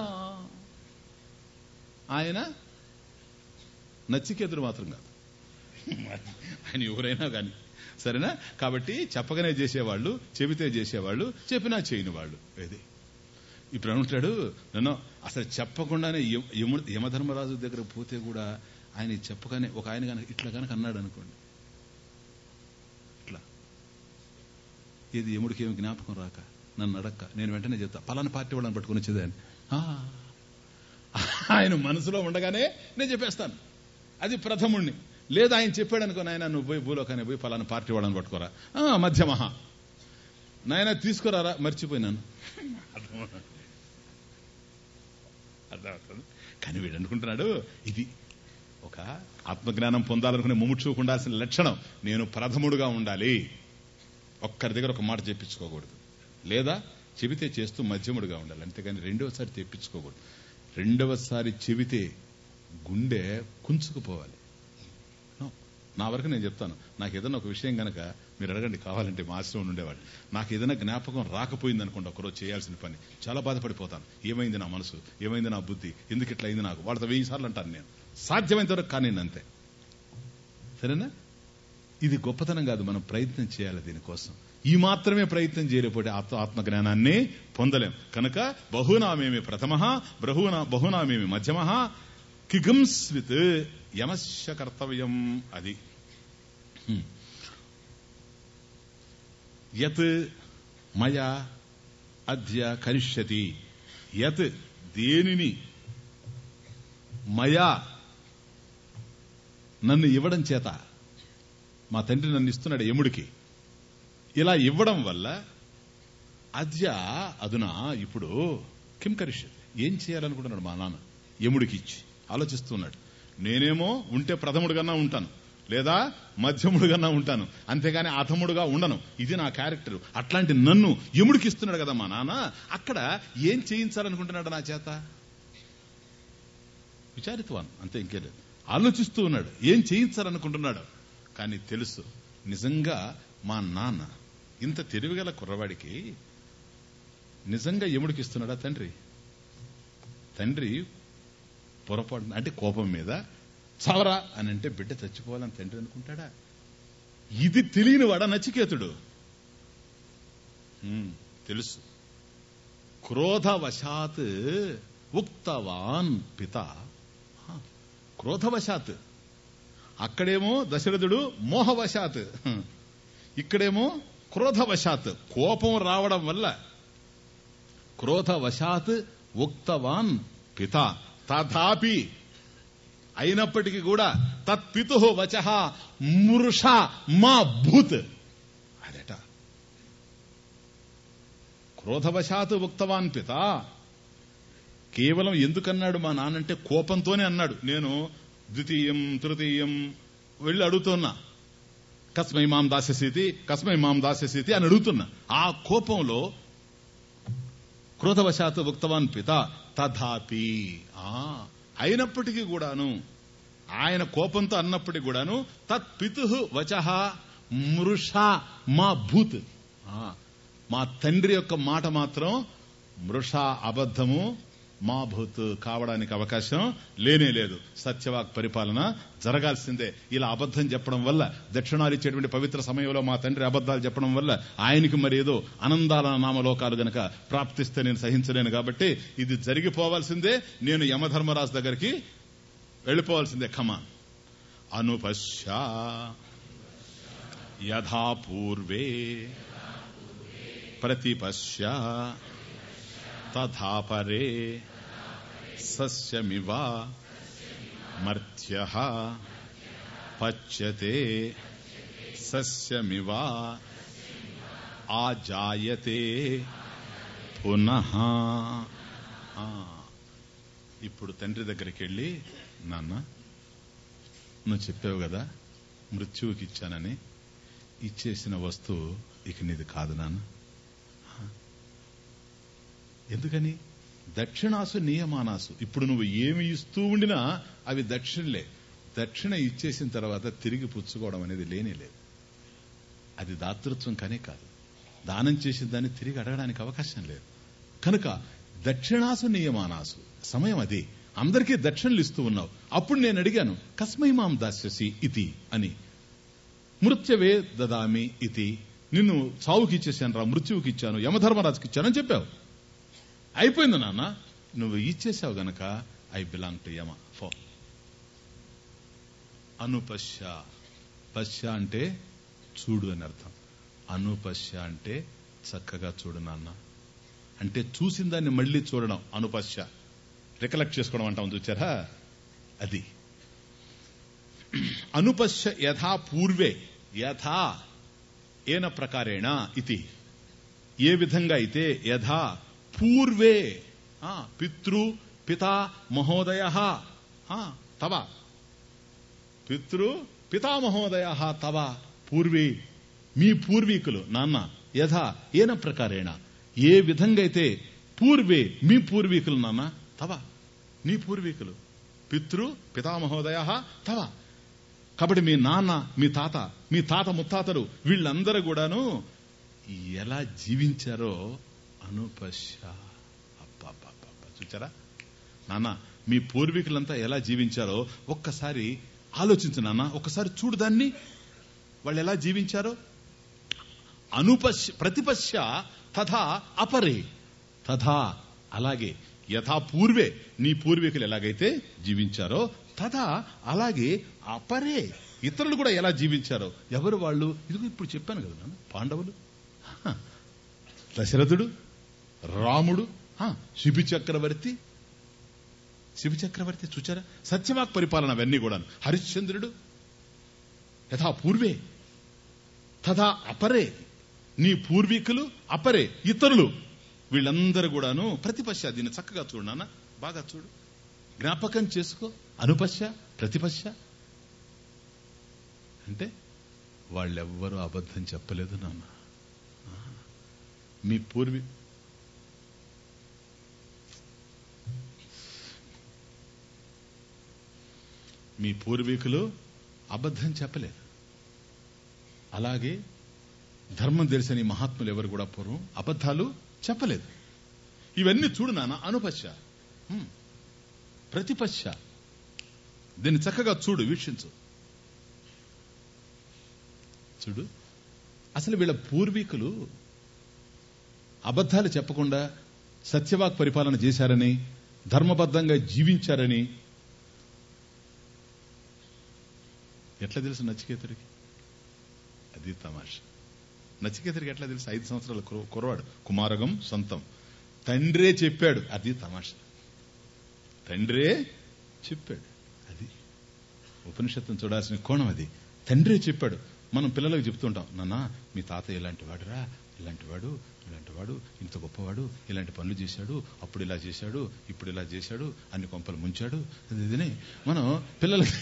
[SPEAKER 1] ఆయన నచ్చికెదురు మాత్రం కాదు ఆయన ఎవరైనా కానీ సరేనా కాబట్టి చెప్పగానే చేసేవాళ్ళు చెబితే చేసేవాళ్ళు చెప్పినా చేయని వాళ్ళు ఏది ఇప్పుడు అంటాడు నన్ను అసలు చెప్పకుండానే యమ- యమ- యమధర్మరాజు దగ్గర పోతే కూడా ఆయన చెప్పగానే ఒక ఆయన కనుక ఇట్లా కనుక అన్నాడు అనుకోండి ఇట్లా ఏది యముడికి ఏమి జ్ఞాపకం రాక నన్ను అడక్క నేను వెంటనే చెప్తా పలానా పార్టీ వాళ్ళని పట్టుకుని వచ్చేదాన్ని ఆ. ఆయన మనసులో ఉండగానే నేను చెప్పేస్తాను అది ప్రథముణ్ణి లేదా ఆయన చెప్పాడు అనుకో నాయన నువ్వు పోయి భూలోకాన్ని పోయి పలానా పార్టీ వాళ్ళని పట్టుకోరా ఆ, మధ్యమహా నాయన తీసుకురారా మర్చిపోయినాను అర్థమవుతుంది కానీ వీడు అనుకుంటున్నాడు ఇది ఒక ఆత్మజ్ఞానం పొందాలనుకునే ముముక్షువుకు ఉండాల్సిన లక్షణం నేను ప్రథముడుగా ఉండాలి ఒక్కరి దగ్గర ఒక మాట చెప్పించుకోకూడదు లేదా చెబితే చేస్తూ మధ్యముడుగా ఉండాలి అంతేగాని రెండవసారి తెప్పించుకోకూడదు రెండవసారి చెబితే గుండె కుంచుకుపోవాలి No. నా వరకు నేను చెప్తాను నాకు ఏదైనా ఒక విషయం గనక మీరు అడగండి కావాలంటే మా ఆశ్రమం ఉండేవాడు నాకు ఏదైనా జ్ఞాపకం రాకపోయింది అనుకోండి ఒకరోజు చేయాల్సిన పని చాలా బాధపడిపోతాను ఏమైంది నా మనసు ఏమైంది నా బుద్ధి ఎందుకు ఇట్లా అయింది నాకు వాళ్ళతో వెయ్యి సార్లు అంటాను నేను సాధ్యమైనంత వరకు కానీ అంతే సరేనా ఇది గొప్పతనం కాదు మనం ప్రయత్నం చేయాలి దీనికోసం ఈ మాత్రమే ప్రయత్నం చేయలేకపోతే ఆత్మ ఆత్మజ్ఞానాన్ని పొందలేం కనుక బహునామేమి ప్రథమ బహునా బహునామేమి మధ్యమ కిగంస్విత్ యమస్య కర్తవ్యం అది హ్మ్. యత్ మయా అద్య కరిష్యతి యత్ దేనిని మయా నన్ను ఇవ్వడం చేత మా తండ్రి నన్ను ఇస్తున్నాడు యముడికి ఇలా ఇవ్వడం వల్ల అద్య అదునా ఇప్పుడు కిం కరిష్యతి ఏం చేయాలనుకుంటున్నాడు మా నాన్న యముడికి ఇచ్చి ఆలోచిస్తున్నాడు నేనేమో ఉంటే ప్రథముడుగన్నా ఉంటాను లేదా మధ్యముడుగన్నా ఉంటాను అంతేగాని అథముడుగా ఉండను ఇది నా క్యారెక్టర్ అట్లాంటి నన్ను యముడికి ఇస్తున్నాడు కదా మా నాన్న అక్కడ ఏం చేయించాలనుకుంటున్నాడు నా చేత విచారిత్వాన్ అంతే ఇంకే లేదు ఆలోచిస్తూ ఉన్నాడు ఏం చేయించాలనుకుంటున్నాడు కానీ తెలుసు నిజంగా మా నాన్న ఇంత తెలివిగల కుర్రవాడికి నిజంగా యముడికి ఇస్తున్నాడా తండ్రి తండ్రి పొరపాటు అంటే కోపం మీద చావరా అని అంటే బిడ్డ చచ్చిపోవాలని తండ్రి అనుకుంటాడా ఇది తెలియని వాడా నచికేతుడు హ్మ్, తెలుసు క్రోధవశాత్ ఉక్తవాన్ పిత ఆ, క్రోధవశాత్ అక్కడేమో దశరథుడు మోహవశాత్ ఇక్కడేమో క్రోధవశాత్ కోపం రావడం వల్ల క్రోధవశాత్ ఉక్తవాన్ పిత తథాపి అయినప్పటికీ కూడా తత్పితు వచ మృష మా భూత్ అదట క్రోధవశాత్ ఉక్తవాన్ పిత కేవలం ఎందుకన్నాడు మా నాన్నంటే కోపంతోనే అన్నాడు నేను ద్వితీయం తృతీయం వెళ్ళి అడుగుతున్నా కస్మై మాం దాస్యసీతి కస్మై మాం దాస్యసీతి అని అడుగుతున్నా ఆ కోపంలో క్రోధవశాత్ ఉక్తవాన్ పిత తథాపి ఆ అయినప్పటికీ కూడాను ఆయన కోపంతో అన్నప్పటికీ కూడాను తత్పితు వచ మృష మా భూత్ ఆ, మా తండ్రి యొక్క మాట మాత్రం మృష అబద్ధము మా భూత్ కావడానికి అవకాశం లేనే లేదు సత్యవాక్ పరిపాలన జరగాల్సిందే ఇలా అబద్ధం చెప్పడం వల్ల దక్షిణాలు ఇచ్చేటువంటి పవిత్ర సమయంలో మా తండ్రి అబద్ధాలు చెప్పడం వల్ల ఆయనకి మరి ఏదో ఆనందాల నామలోకాలు గనక ప్రాప్తిస్తే నేను సహించలేను కాబట్టి ఇది జరిగిపోవాల్సిందే నేను యమధర్మరాజు దగ్గరికి వెళ్ళిపోవాల్సిందే ఖమా అనుపశ్య యథా పూర్వే ప్రతిపశ్య తథా పరే సస్యమివ మర్త్య పచ్యతే సస్యమివ ఆజాయతే పునః ఆ, ఇప్పుడు తండ్రి దగ్గరికి వెళ్ళి నాన్న నువ్వు చెప్పావు కదా మృత్యువుకి ఇచ్చానని ఇచ్చేసిన వస్తువు ఇక నీది కాదు నాన్న ఎందుకని దక్షిణాసు నియమానాసు ఇప్పుడు నువ్వు ఏమి ఇస్తూ ఉండినా అవి దక్షిణలే దక్షిణ ఇచ్చేసిన తర్వాత తిరిగి పుచ్చుకోవడం అనేది లేనే లేదు అది దాతృత్వం కానే కాదు దానం చేసిన దాన్ని తిరిగి అడగడానికి అవకాశం లేదు కనుక దక్షిణాసు నియమానాసు సమయం అది అందరికీ దక్షిణలు ఇస్తూ ఉన్నావు అప్పుడు నేను అడిగాను కస్మై మాం దాస్యసి ఇతి అని మృత్యవే దదామి ఇతి నిన్ను చావుకి ఇచ్చేసాను రా మృత్యువుకి ఇచ్చాను యమధర్మరాజుకి ఇచ్చానని చెప్పావు అయిపోయింది నాన్న నువ్వు ఇచ్చేసావు గనక ఐ బిలాంగ్ టు యమ ఫో అనుపశ్య పశ్య అంటే చూడు అని అర్థం అనుపశ్య అంటే చక్కగా చూడు నాన్న అంటే చూసిన దాన్ని మళ్ళీ చూడడం అనుపశ్య రికలెక్ట్ చేసుకోవడం అంటాం చూచారా అది అనుపశ్య యథా పూర్వే యథా ఏన ప్రకారేణ ఇది ఏ విధంగా అయితే యథా పూర్వే ఆ, పితృ పితా మహోదయ తవ పితృ పితామహోదయ తవ పూర్వీ మీ పూర్వీకులు నాన్న యథా ఏన ప్రకారేణ ఏ విధంగా అయితే పూర్వే మీ పూర్వీకులు నాన్న తవ నీ పూర్వీకులు పితృ పితామహోదయ తవ కాబట్టి మీ నాన్న మీ తాత మీ తాత ముత్తాతలు వీళ్ళందరూ కూడాను ఎలా జీవించారో అనుపశ్య అబ్బబ్బబ్బబ్బ. చూచారా నాన్న మీ పూర్వీకులంతా ఎలా జీవించారో ఒక్కసారి ఆలోచించు నాన్న ఒక్కసారి చూడు దాన్ని వాళ్ళు ఎలా జీవించారో అనుపశ్య ప్రతిపశ్య తథా అపరే తథా అలాగే యథా పూర్వే నీ పూర్వీకులు ఎలాగైతే జీవించారో తథా అలాగే అపరే ఇతరులు కూడా ఎలా జీవించారో ఎవరు వాళ్ళు ఇదిగో ఇప్పుడు చెప్పాను కదా నాన్న పాండవులు హ, దశరథుడు రాముడు హ, శిబి చక్రవర్తి శిబి చక్రవర్తి చూచారా సత్యవాక్ పరిపాలన అవన్నీ కూడా హరిశ్చంద్రుడు యథా పూర్వే తథా అపరే నీ పూర్వీకులు అపరే ఇతరులు వీళ్ళందరూ కూడాను ప్రతిపశ్య దీన్ని చక్కగా చూడు నాన్న బాగా చూడు జ్ఞాపకం చేసుకో అనుపశ్య ప్రతిపశ్య అంటే వాళ్ళెవ్వరూ అబద్ధం చెప్పలేదు నాన్న ఆ, మీ పూర్వీ మీ పూర్వీకులు అబద్ధం చెప్పలేదు అలాగే ధర్మం తెలిసిన ఈ మహాత్ములు ఎవరు కూడా పూర్వం అబద్ధాలు చెప్పలేదు ఇవన్నీ చూడు నాన్న అనుపశ్య హ్మ్. ప్రతిపశ్య దీన్ని చక్కగా చూడు వీక్షించు చూడు అసలు వీళ్ళ పూర్వీకులు అబద్ధాలు చెప్పకుండా సత్యవాక్ పరిపాలన చేశారని ధర్మబద్ధంగా జీవించారని ఎట్లా తెలుసు నచికేతుడికి అది తమాష నచికేతుడికి ఎట్లా తెలుసు ఐదు సంవత్సరాల కుర- కుర్రవాడు కుమారగం సొంతం తండ్రే చెప్పాడు అది తమాష తండ్రే చెప్పాడు అది ఉపనిషత్తును చూడాల్సిన కోణం అది తండ్రే చెప్పాడు మనం పిల్లలకు చెప్తుంటాం నాన్న మీ తాత ఇలాంటి వాడురా ఇలాంటి వాడు ఇలాంటి వాడు ఇంత గొప్పవాడు ఇలాంటి పనులు చేశాడు అప్పుడు ఇలా చేశాడు ఇప్పుడు ఇలా చేశాడు అన్ని కొంపలు ముంచాడు అది ఇదని మనం పిల్లలకి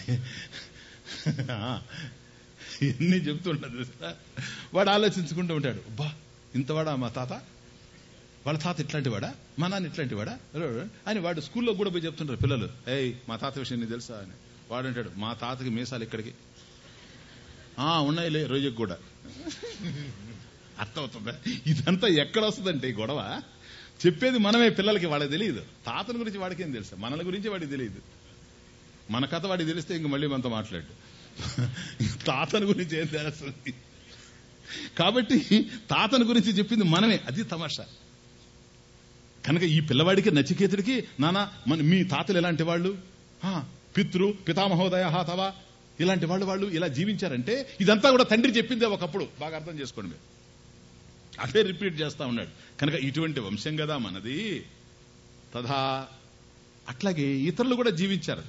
[SPEAKER 1] ఇవన్నీ చెప్తుంటాడు తెలుసా వాడు ఆలోచించుకుంటూ ఉంటాడు బా ఇంతవాడా మా తాత వాళ్ళ తాత ఇట్లాంటి వాడా మా నాన్న ఇట్లాంటి వాడా అని వాడు స్కూల్లో కూడా పోయి చెప్తుంటారు పిల్లలు ఏయ్ మా తాత విషయం నీకు తెలుసా అని వాడు అంటాడు మా తాతకి మీసాలు ఇక్కడికి ఆ ఉన్నాయిలే రోజుకి కూడా అర్థమవుతుందా ఇదంతా ఎక్కడ వస్తుందంటే ఈ గొడవ చెప్పేది మనమే పిల్లలకి వాళ్ళకి తెలియదు తాతల గురించి వాడికేం తెలుసు మనల గురించి వాడికి తెలియదు మన కథ వాడికి తెలిస్తే ఇంక మళ్ళీ మనతో మాట్లాడు తాతని గురించి ఏం తెలుస్తుంది కాబట్టి తాతని గురించి చెప్పింది మనమే అది తమాషా కనుక ఈ పిల్లవాడికి నచికేతుడికి నానా మన మీ తాతలు ఎలాంటి వాళ్ళు ఆ, పితృ పితామహోదయ తవా ఇలాంటి వాళ్ళు వాళ్ళు ఇలా జీవించారంటే ఇదంతా కూడా తండ్రి చెప్పిందే ఒకప్పుడు బాగా అర్థం చేసుకోండి మీరు అదే రిపీట్ చేస్తా ఉన్నాడు కనుక ఇటువంటి వంశం కదా మనది తథా అట్లాగే ఇతరులు కూడా జీవించారు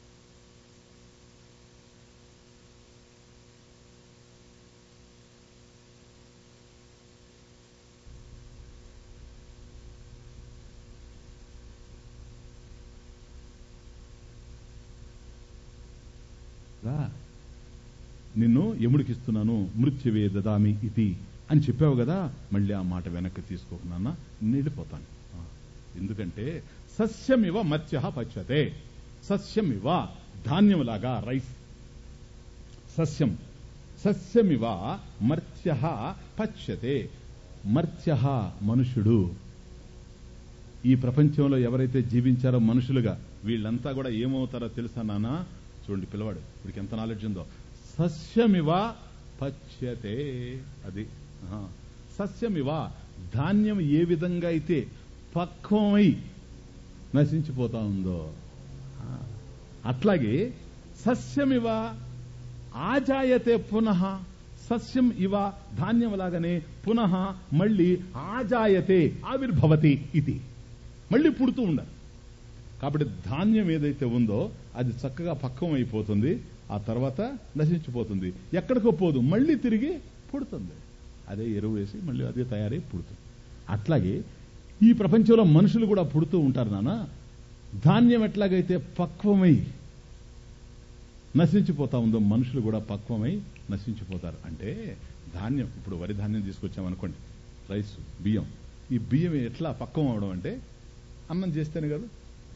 [SPEAKER 1] రా నిన్ను ఎముడికిస్తున్నాను మృత్యువే దదామి ఇది అని చెప్పావు కదా మళ్ళీ ఆ మాట వెనక్కి తీసుకోకున్నా వెళ్ళిపోతాను ఆ, ఎందుకంటే సస్యమివ మత్స్య పచ్చతే సస్యమివ ధాన్యములాగా రైస్ సస్యం సస్యమివ మర్త్య పచ్యతే మర్త్య మనుషుడు ఈ ప్రపంచంలో ఎవరైతే జీవించారో మనుషులుగా వీళ్ళంతా కూడా ఏమవుతారో తెలుసా నాన్న చూడండి పిల్లవాడు వీడికి ఎంత నాలెడ్జ్ ఉందో సస్యమివ పచ్యతే అది ఆహా. సస్యమివ ధాన్యం ఏ విధంగా అయితే పక్వమై నశించిపోతా ఉందో ఆ, అట్లాగే సస్యమివ ఆజాయతే పునః సస్యం ఇవ ధాన్యం లాగానే పునః మళ్ళీ ఆజాయతే ఆవిర్భవతి ఇది మళ్ళీ పుడుతూ ఉండాలి కాబట్టి ధాన్యం ఏదైతే ఉందో అది చక్కగా పక్వం అయిపోతుంది ఆ తర్వాత నశించిపోతుంది ఎక్కడికో పోదు మళ్ళీ తిరిగి పుడుతుంది అదే ఎరువు వేసి మళ్ళీ అదే తయారై పుడుతుంది అట్లాగే ఈ ప్రపంచంలో మనుషులు కూడా పుడుతూ ఉంటారు నాన్న ధాన్యం ఎట్లాగైతే పక్వమై నశించిపోతా ఉందో మనుషులు కూడా పక్వమై నశించిపోతారు అంటే ధాన్యం ఇప్పుడు వరి ధాన్యం తీసుకొచ్చామనుకోండి రైస్ బియ్యం ఈ బియ్యం ఎట్లా పక్వం అవడం అంటే అన్నం చేస్తేనే కదా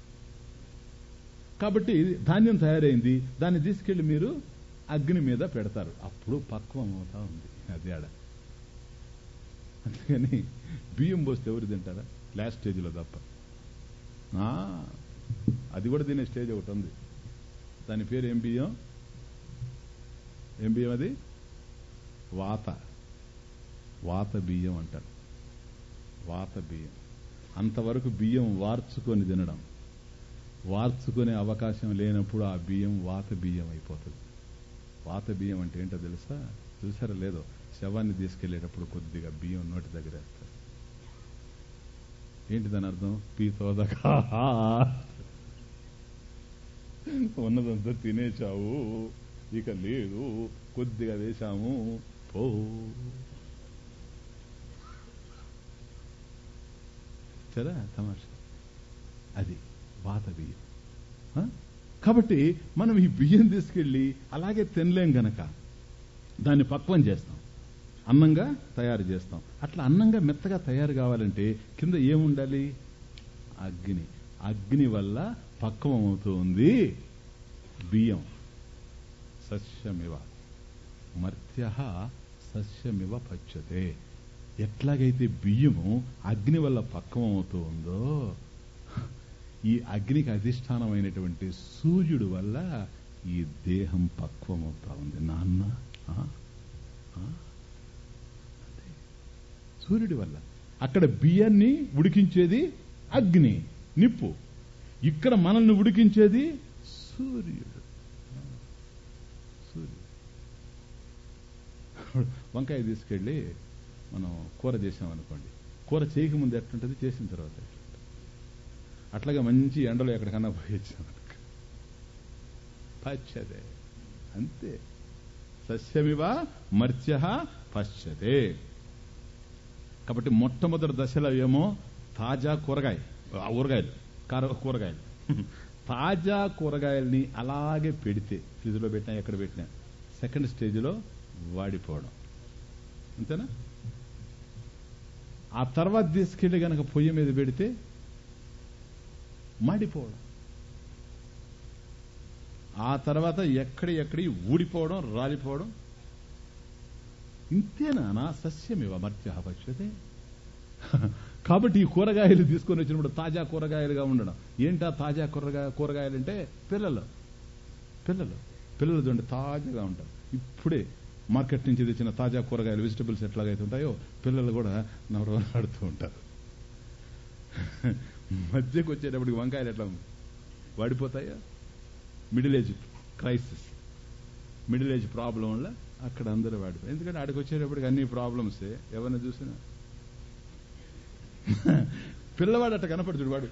[SPEAKER 1] కాబట్టి ధాన్యం తయారైంది దాన్ని తీసుకెళ్లి మీరు అగ్ని మీద పెడతారు అప్పుడు పక్వం అవుతా ఉంది అది ఆడ అందుకని బియ్యం పోస్తే ఎవరు తింటారా లాస్ట్ స్టేజ్లో తప్ప ఆ, అది కూడా తినే స్టేజ్ ఒకటి ఉంది దాని పేరు ఏం బియ్యం ఏం బియ్యం అది వాత వాత బియ్యం అంటారు వాత బియ్యం అంతవరకు బియ్యం వార్చుకొని తినడం వార్చుకునే అవకాశం లేనప్పుడు ఆ బియ్యం వాత బియ్యం అయిపోతుంది వాత బియ్యం అంటే ఏంటో తెలుసా చూసారా లేదో శవాన్ని తీసుకెళ్లేటప్పుడు కొద్దిగా బియ్యం నోటి దగ్గర వేస్తారు ఏంటి దాని అర్థం పీతోదకా ఉన్నదంతా తినేశావు ఇక లేదు కొద్దిగా వేశాము పో సరే తమాషా అది వాత బియ్యం ఆ? కాబట్టి మనం ఈ బియ్యం తీసుకెళ్లి అలాగే తినలేం గనక దాన్ని పక్వం చేస్తాం అన్నంగా తయారు చేస్తాం అట్లా అన్నంగా మెత్తగా తయారు కావాలంటే కింద ఏముండాలి అగ్ని అగ్ని వల్ల పక్వం అవుతూ ఉంది బియ్యం సస్యమివ మర్త్య సస్యమివ పచ్చతే ఎట్లాగైతే బియ్యము అగ్ని వల్ల పక్వం అవుతూ ఉందో ఈ అగ్నికి అధిష్టానమైనటువంటి సూర్యుడు వల్ల ఈ దేహం పక్వం అవుతా ఉంది నాన్న ఆ? ఆ? అదే. సూర్యుడి వల్ల అక్కడ బియ్యాన్ని ఉడికించేది అగ్ని నిప్పు ఇక్కడ మనల్ని ఉడికించేది సూర్యుడు సూర్యుడు వంకాయ తీసుకెళ్ళి మనం కూర చేసామనుకోండి కూర చేయకముందు ఎట్లుంటుంది చేసిన తర్వాత ఎట్లుంటుంది అట్లాగే మంచి ఎండలో ఎక్కడికన్నా పోయి వచ్చామనుకో పచ్చదే అంతే సస్యమివ మర్త్య పశ్చతే కాబట్టి మొట్టమొదటి దశలో ఏమో తాజా కూరగాయ ఆ ఊరగాయలు కార కూరగాయలు తాజా కూరగాయల్ని అలాగే పెడితే ఫ్రిడ్జ్లో పెట్టినా ఎక్కడ పెట్టినా సెకండ్ స్టేజ్లో వాడిపోవడం అంతేనా ఆ తర్వాత తీసుకెళ్లి గనక పొయ్యి మీద పెడితే మాడిపోవడం ఆ తర్వాత ఎక్కడి ఎక్కడి ఊడిపోవడం రాలిపోవడం ఇంతేనా నా సస్యమివ మర్త్య పశ్యతే కాబట్టి ఈ కూరగాయలు తీసుకొని వచ్చినప్పుడు తాజా కూరగాయలుగా ఉండడం ఏంటా తాజా కూరగాయ కూరగాయలు అంటే పిల్లలు పిల్లలు పిల్లలు చూడండి తాజాగా ఉంటారు ఇప్పుడే మార్కెట్ నుంచి తెచ్చిన తాజా కూరగాయలు వెజిటబుల్స్ ఎట్లాగైతే ఉంటాయో పిల్లలు కూడా నవరవలాడుతూ ఉంటారు మధ్యకు వచ్చేటప్పటికి వంకాయలు ఎట్లా వాడిపోతాయా middle age crisis middle age problem వల్ల అక్కడ అందరూ వాడిపోయి ఎందుకంటే ఆడికి వచ్చేటప్పటికి అన్ని ప్రాబ్లమ్సే ఎవరిని చూసినా పిల్లవాడు అట్ట కనపడుతుడు వాడు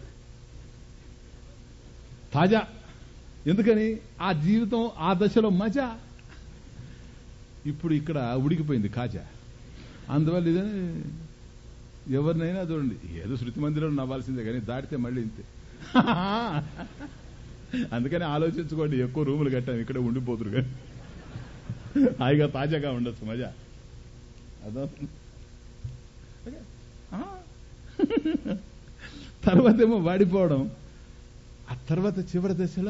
[SPEAKER 1] తాజా ఎందుకని ఆ జీవితం ఆ దశలో మజా ఇప్పుడు ఇక్కడ ఉడికిపోయింది కాజా అందువల్ల ఇదే ఎవరినైనా చూడండి ఏదో శృతి మందిరంలో నవ్వాల్సిందే కానీ దాటితే మళ్ళీ ఇంతే అందుకని ఆలోచించుకోండి ఎక్కువ రూములు కట్టాము ఇక్కడే ఉండిపోతురు కానీ హాయిగా తాజాగా ఉండొచ్చు మజా అదో తర్వాత ఏమో వాడిపోవడం ఆ తర్వాత చివరి దశలో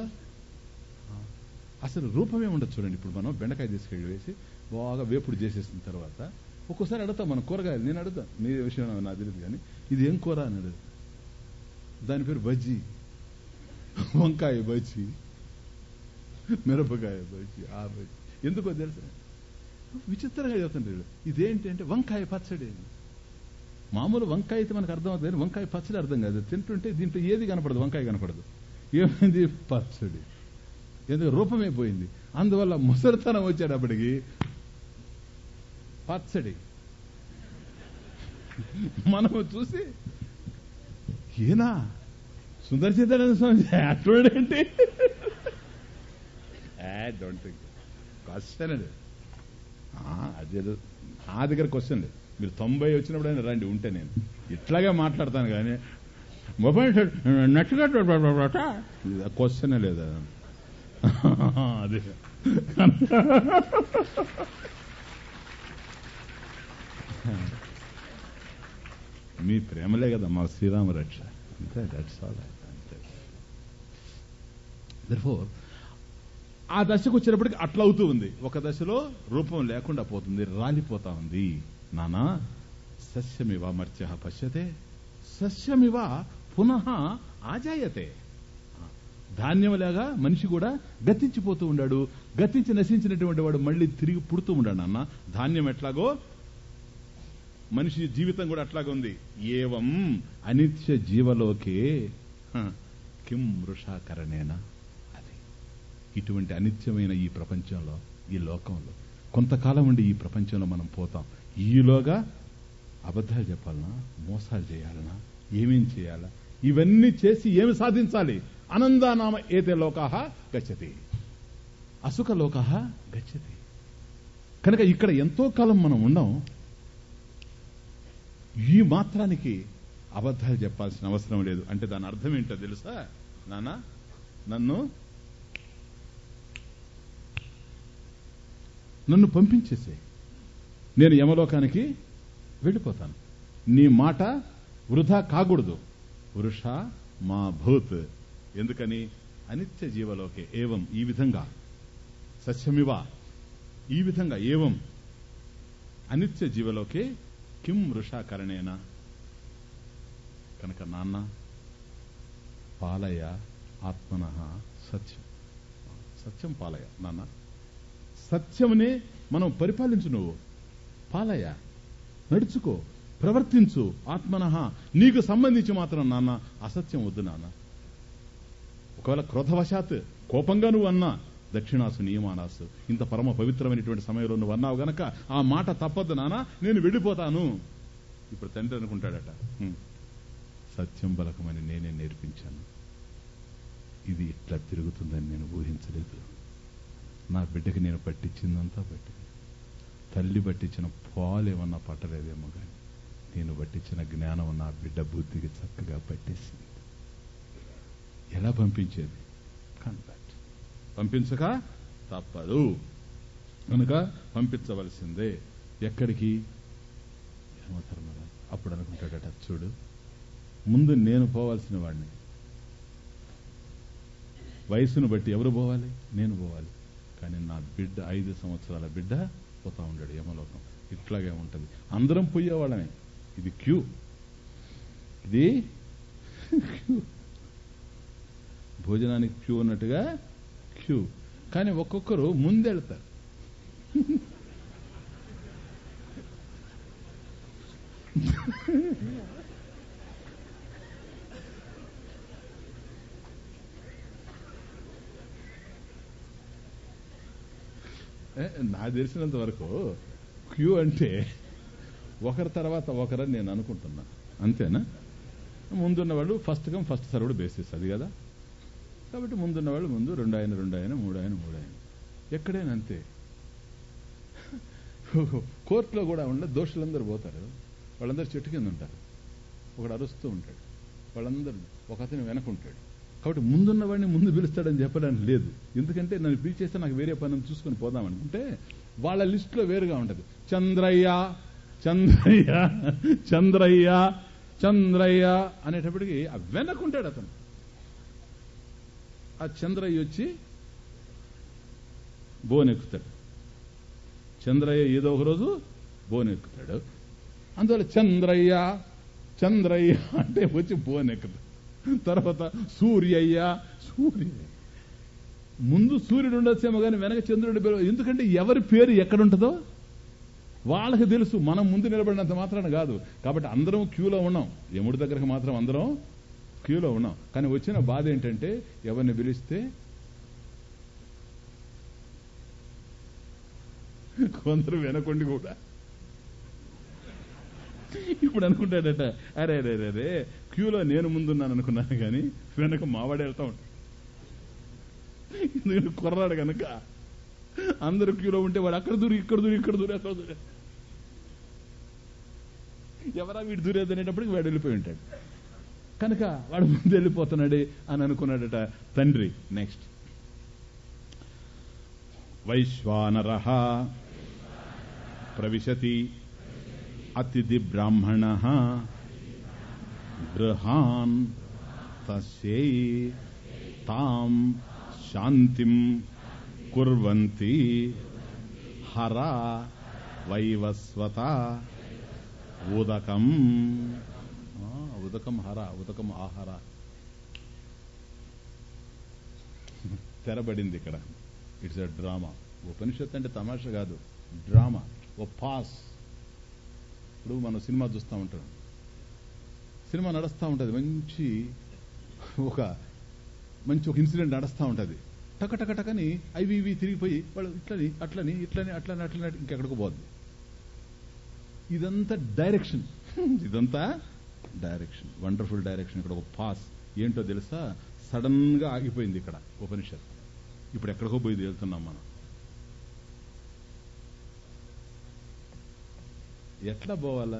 [SPEAKER 1] అసలు రూపమే ఉండదు చూడండి ఇప్పుడు మనం బెండకాయ తీసుకెళ్ళి వేసి బాగా వేపుడు చేసేసిన తర్వాత ఒక్కోసారి అడుగుతాం మనం కూరగాయలు నేను అడుగుతాను మీ విషయం నాకు తెలియదు కానీ ఇది ఏం కూర అని అడుగు దాని పేరు బజ్జీ వంకాయ బజ్జీ మిరపకాయ బజ్జీ ఆ బజ్జీ ఎందుకో తెలుసా విచిత్రంగా చెప్తుంటాడు ఇదేంటి అంటే వంకాయ పచ్చడి మామూలు వంకాయ అయితే మనకు అర్థం అవుతుంది వంకాయ పచ్చడి అర్థం కాదు తింటుంటే దీంట్లో ఏది కనపడదు వంకాయ కనపడదు ఏమైంది పచ్చడి ఎందుకు రూపమే పోయింది అందువల్ల ముసలితనం వచ్చేటప్పటికి పచ్చడి మనము చూసి ఏనా సుందరచేతన స్వామి అట్లుడేంటి డోంట్ థింక్ క్వశ్చన్ అది అదేదో నా దగ్గర క్వశ్చన్ లేదు మీరు తొంభై వచ్చినప్పుడు అయినా రండి ఉంటే నేను ఇట్లాగే మాట్లాడతాను కానీ మొబైల్ నట్టుగా క్వశ్చనే లేదా అదే మీ ప్రేమలే కదా మా శ్రీరామ రక్ష అంతే దట్స్ ఆల్ అంతే దర్ఫోర్ ఆ దశకు వచ్చేటప్పటికి అట్లా అవుతూ ఉంది ఒక దశలో రూపం లేకుండా పోతుంది రాలిపోతా ఉంది నానా సస్యమివ మర్త్య పశ్యతే సస్యమివ పునః ఆజాయతే ధాన్యంలాగా మనిషి కూడా గతించిపోతూ ఉండాడు గతించి నశించినటువంటి వాడు మళ్ళీ తిరిగి పుడుతూ ఉండాడు అన్న ధాన్యం ఎట్లాగో మనిషి జీవితం కూడా అట్లాగే ఉంది ఏవం అనిత్య జీవలోకే హ, కిం వృషాకరణేనా అది ఇటువంటి అనిత్యమైన ఈ ప్రపంచంలో ఈ లోకంలో కొంతకాలం ఉండి ఈ ప్రపంచంలో మనం పోతాం ఈలోగా అబద్ధాలు చెప్పాలనా మోసాలు చేయాలనా ఏమేం చేయాలా ఇవన్నీ చేసి ఏమి సాధించాలి అనందానామ ఏతే లోకాహ గచ్చతి అసుఖ లోకాహ గచ్చతి కనుక ఇక్కడ ఎంతో కాలం మనం ఉన్నాం ఈ మాత్రానికి అబద్ధాలు చెప్పాల్సిన అవసరం లేదు అంటే దాని అర్థం ఏంటో తెలుసా నాన్న నన్ను నన్ను పంపించేసే నేను యమలోకానికి వెళ్ళిపోతాను నీ మాట వృధా కాకూడదు వృష మా భూత్ ఎందుకని అనిత్య జీవలోకే ఏవం ఈ విధంగా సస్యమివ ఈ విధంగా ఏవం అనిత్య జీవలోకే కిం వృషాకరణేన కనుక నాన్న పాలయ ఆత్మన సత్యం సత్యం పాలయ నాన్న సత్యమునే మనం పరిపాలించు నువ్వు పాలయ నడుచుకో ప్రవర్తించు ఆత్మనః నీకు సంబంధించి మాత్రం నాన్న అసత్యం వద్దు నాన్న ఒకవేళ క్రోధవశాత్ కోపంగా నువ్వు అన్నా దక్షిణాసు నియమానాసు ఇంత పరమ పవిత్రమైనటువంటి సమయంలో నువ్వు అన్నావు గనక ఆ మాట తప్పద్దు నాన్న నేను వెళ్ళిపోతాను ఇప్పుడు తండ్రి అనుకుంటాడట "హ్మ్, సత్యం బలకమని నేనే నేర్పించాను ఇది ఇట్లా తిరుగుతుందని నేను ఊహించలేదు నా బిడ్డకి నేను పట్టించిందంతా పట్టింది తల్లి పట్టించిన పాలు ఏమన్నా పట్టలేదేమో కానీ నేను పట్టించిన జ్ఞానం నా బిడ్డ బుద్ధికి చక్కగా పట్టేసింది ఎలా పంపించేది కాంటాక్ట్ పంపించక తప్పదు కనుక పంపించవలసిందే ఎక్కడికి యమధర్మరాజు అప్పుడు అనుకుంటాడట చూడు ముందు నేను పోవాల్సిన వాడిని వయసును బట్టి ఎవరు పోవాలి నేను పోవాలి కానీ నా బిడ్డ ఐదు సంవత్సరాల బిడ్డ పోతా ఉంటాడు యమలోకం ఇట్లాగే ఉంటది అందరం పోయేవాళ్ళమే ఇది క్యూ ఇది క్యూ భోజనానికి క్యూ ఉన్నట్టుగా క్యూ కానీ ఒక్కొక్కరు ముందెళ్తారు ఏ, నాకు తెలిసినంత వరకు క్యూ అంటే ఒకరి తర్వాత ఒకరని నేను అనుకుంటున్నా అంతేనా ముందున్న వాళ్ళు first come first served basis అది కదా కాబట్టి ముందున్న వాళ్ళు ముందు రెండు ఆయన రెండు ఆయన మూడు ఆయన మూడు ఆయన ఎక్కడైనా అంతే కోర్టులో కూడా ఉండే దోషులందరూ పోతారు వాళ్ళందరూ చెట్టు కింద ఉంటారు ఒకడు అరుస్తూ ఉంటాడు వాళ్ళందరూ ఒక అతను వెనకుంటాడు కాబట్టి ముందున్న వాడిని ముందు పిలుస్తాడని చెప్పడానికి లేదు ఎందుకంటే నన్ను పిలిచేస్తే నాకు వేరే పని చూసుకొని పోదామనుకుంటే వాళ్ళ లిస్టులో వేరుగా ఉంటది చంద్రయ్య చంద్రయ్య చంద్రయ్య చంద్రయ్య అనేటప్పటికి ఆ వెనకుంటాడు అతను ఆ చంద్రయ్య వచ్చి బోనెక్కుతాడు చంద్రయ్య ఏదో ఒక రోజు బోనెక్కుతాడు అందువల్ల చంద్రయ్య చంద్రయ్య అంటే వచ్చి బోనెక్కుతాడు తర్వాత సూర్యయ్య సూర్య ముందు సూర్యుడు ఉండొచ్చేమో కానీ వెనక చంద్రుడి పేరు ఎందుకంటే ఎవరి పేరు ఎక్కడుంటుందో వాళ్ళకి తెలుసు మనం ముందు నిలబడినంత మాత్రాన కాదు కాబట్టి అందరం క్యూలో ఉన్నాం యముడి దగ్గరకు మాత్రం అందరం క్యూలో ఉన్నాం కానీ వచ్చిన బాధ ఏంటంటే ఎవరిని పిలిస్తే కొందరు వెనకొండి కూడా ఇప్పుడు అనుకుంటాడట అరే అరే అరే అరే క్యూలో నేను ముందున్నాను అనుకున్నాను కానీ వెనక మావాడే వెళ్తా ఉంటాడు ఎందుకంటే కుర్రాడు కనుక అందరు క్యూలో ఉంటే వాడు అక్కడ దూరి ఇక్కడ దూరి ఇక్కడ దూరి అక్కడ దూరి ఎవరా వీడు దూరేది అనేటప్పటికి వాడు వెళ్ళిపోయి ఉంటాడు కనుక వాడు ముందు వెళ్ళిపోతున్నాడే అని అనుకున్నాడట తండ్రి నెక్స్ట్ వైశ్వానర ప్రవిశతి అతిథి బ్రాహ్మణ గృహాన్ తస్యై తాం శాంతిం కుర్వంతి హర వైవస్వత ఉదకం ఆ, ఉదకం హర ఉదకం ఆహార తెరబడింది ఇక్కడ ఇట్స్ అ డ్రామా ఉపనిషత్ అంటే తమాషా కాదు డ్రామా ఓ పాస్ ఇప్పుడు మనం సినిమా చూస్తూ ఉంటాం సినిమా నడుస్తూ ఉంటుంది మంచి ఒక మంచి ఒక ఇన్సిడెంట్ నడుస్తూ ఉంటుంది టక టక టకని అవి ఇవి తిరిగిపోయి వాళ్ళు ఇట్లని అట్లని ఇట్లని అట్లని అట్లని ఇంకెక్కడికి పోద్ది ఇదంతా డైరెక్షన్ ఇదంతా డైరెక్షన్ వండర్ఫుల్ డైరెక్షన్ ఇక్కడ ఒక పాస్ ఏంటో తెలుసా సడన్ గా ఆగిపోయింది ఇక్కడ ఉపనిషత్ ఇప్పుడు ఎక్కడికో పోయి వెళ్తున్నాం మనం ఎట్లా పోవాలా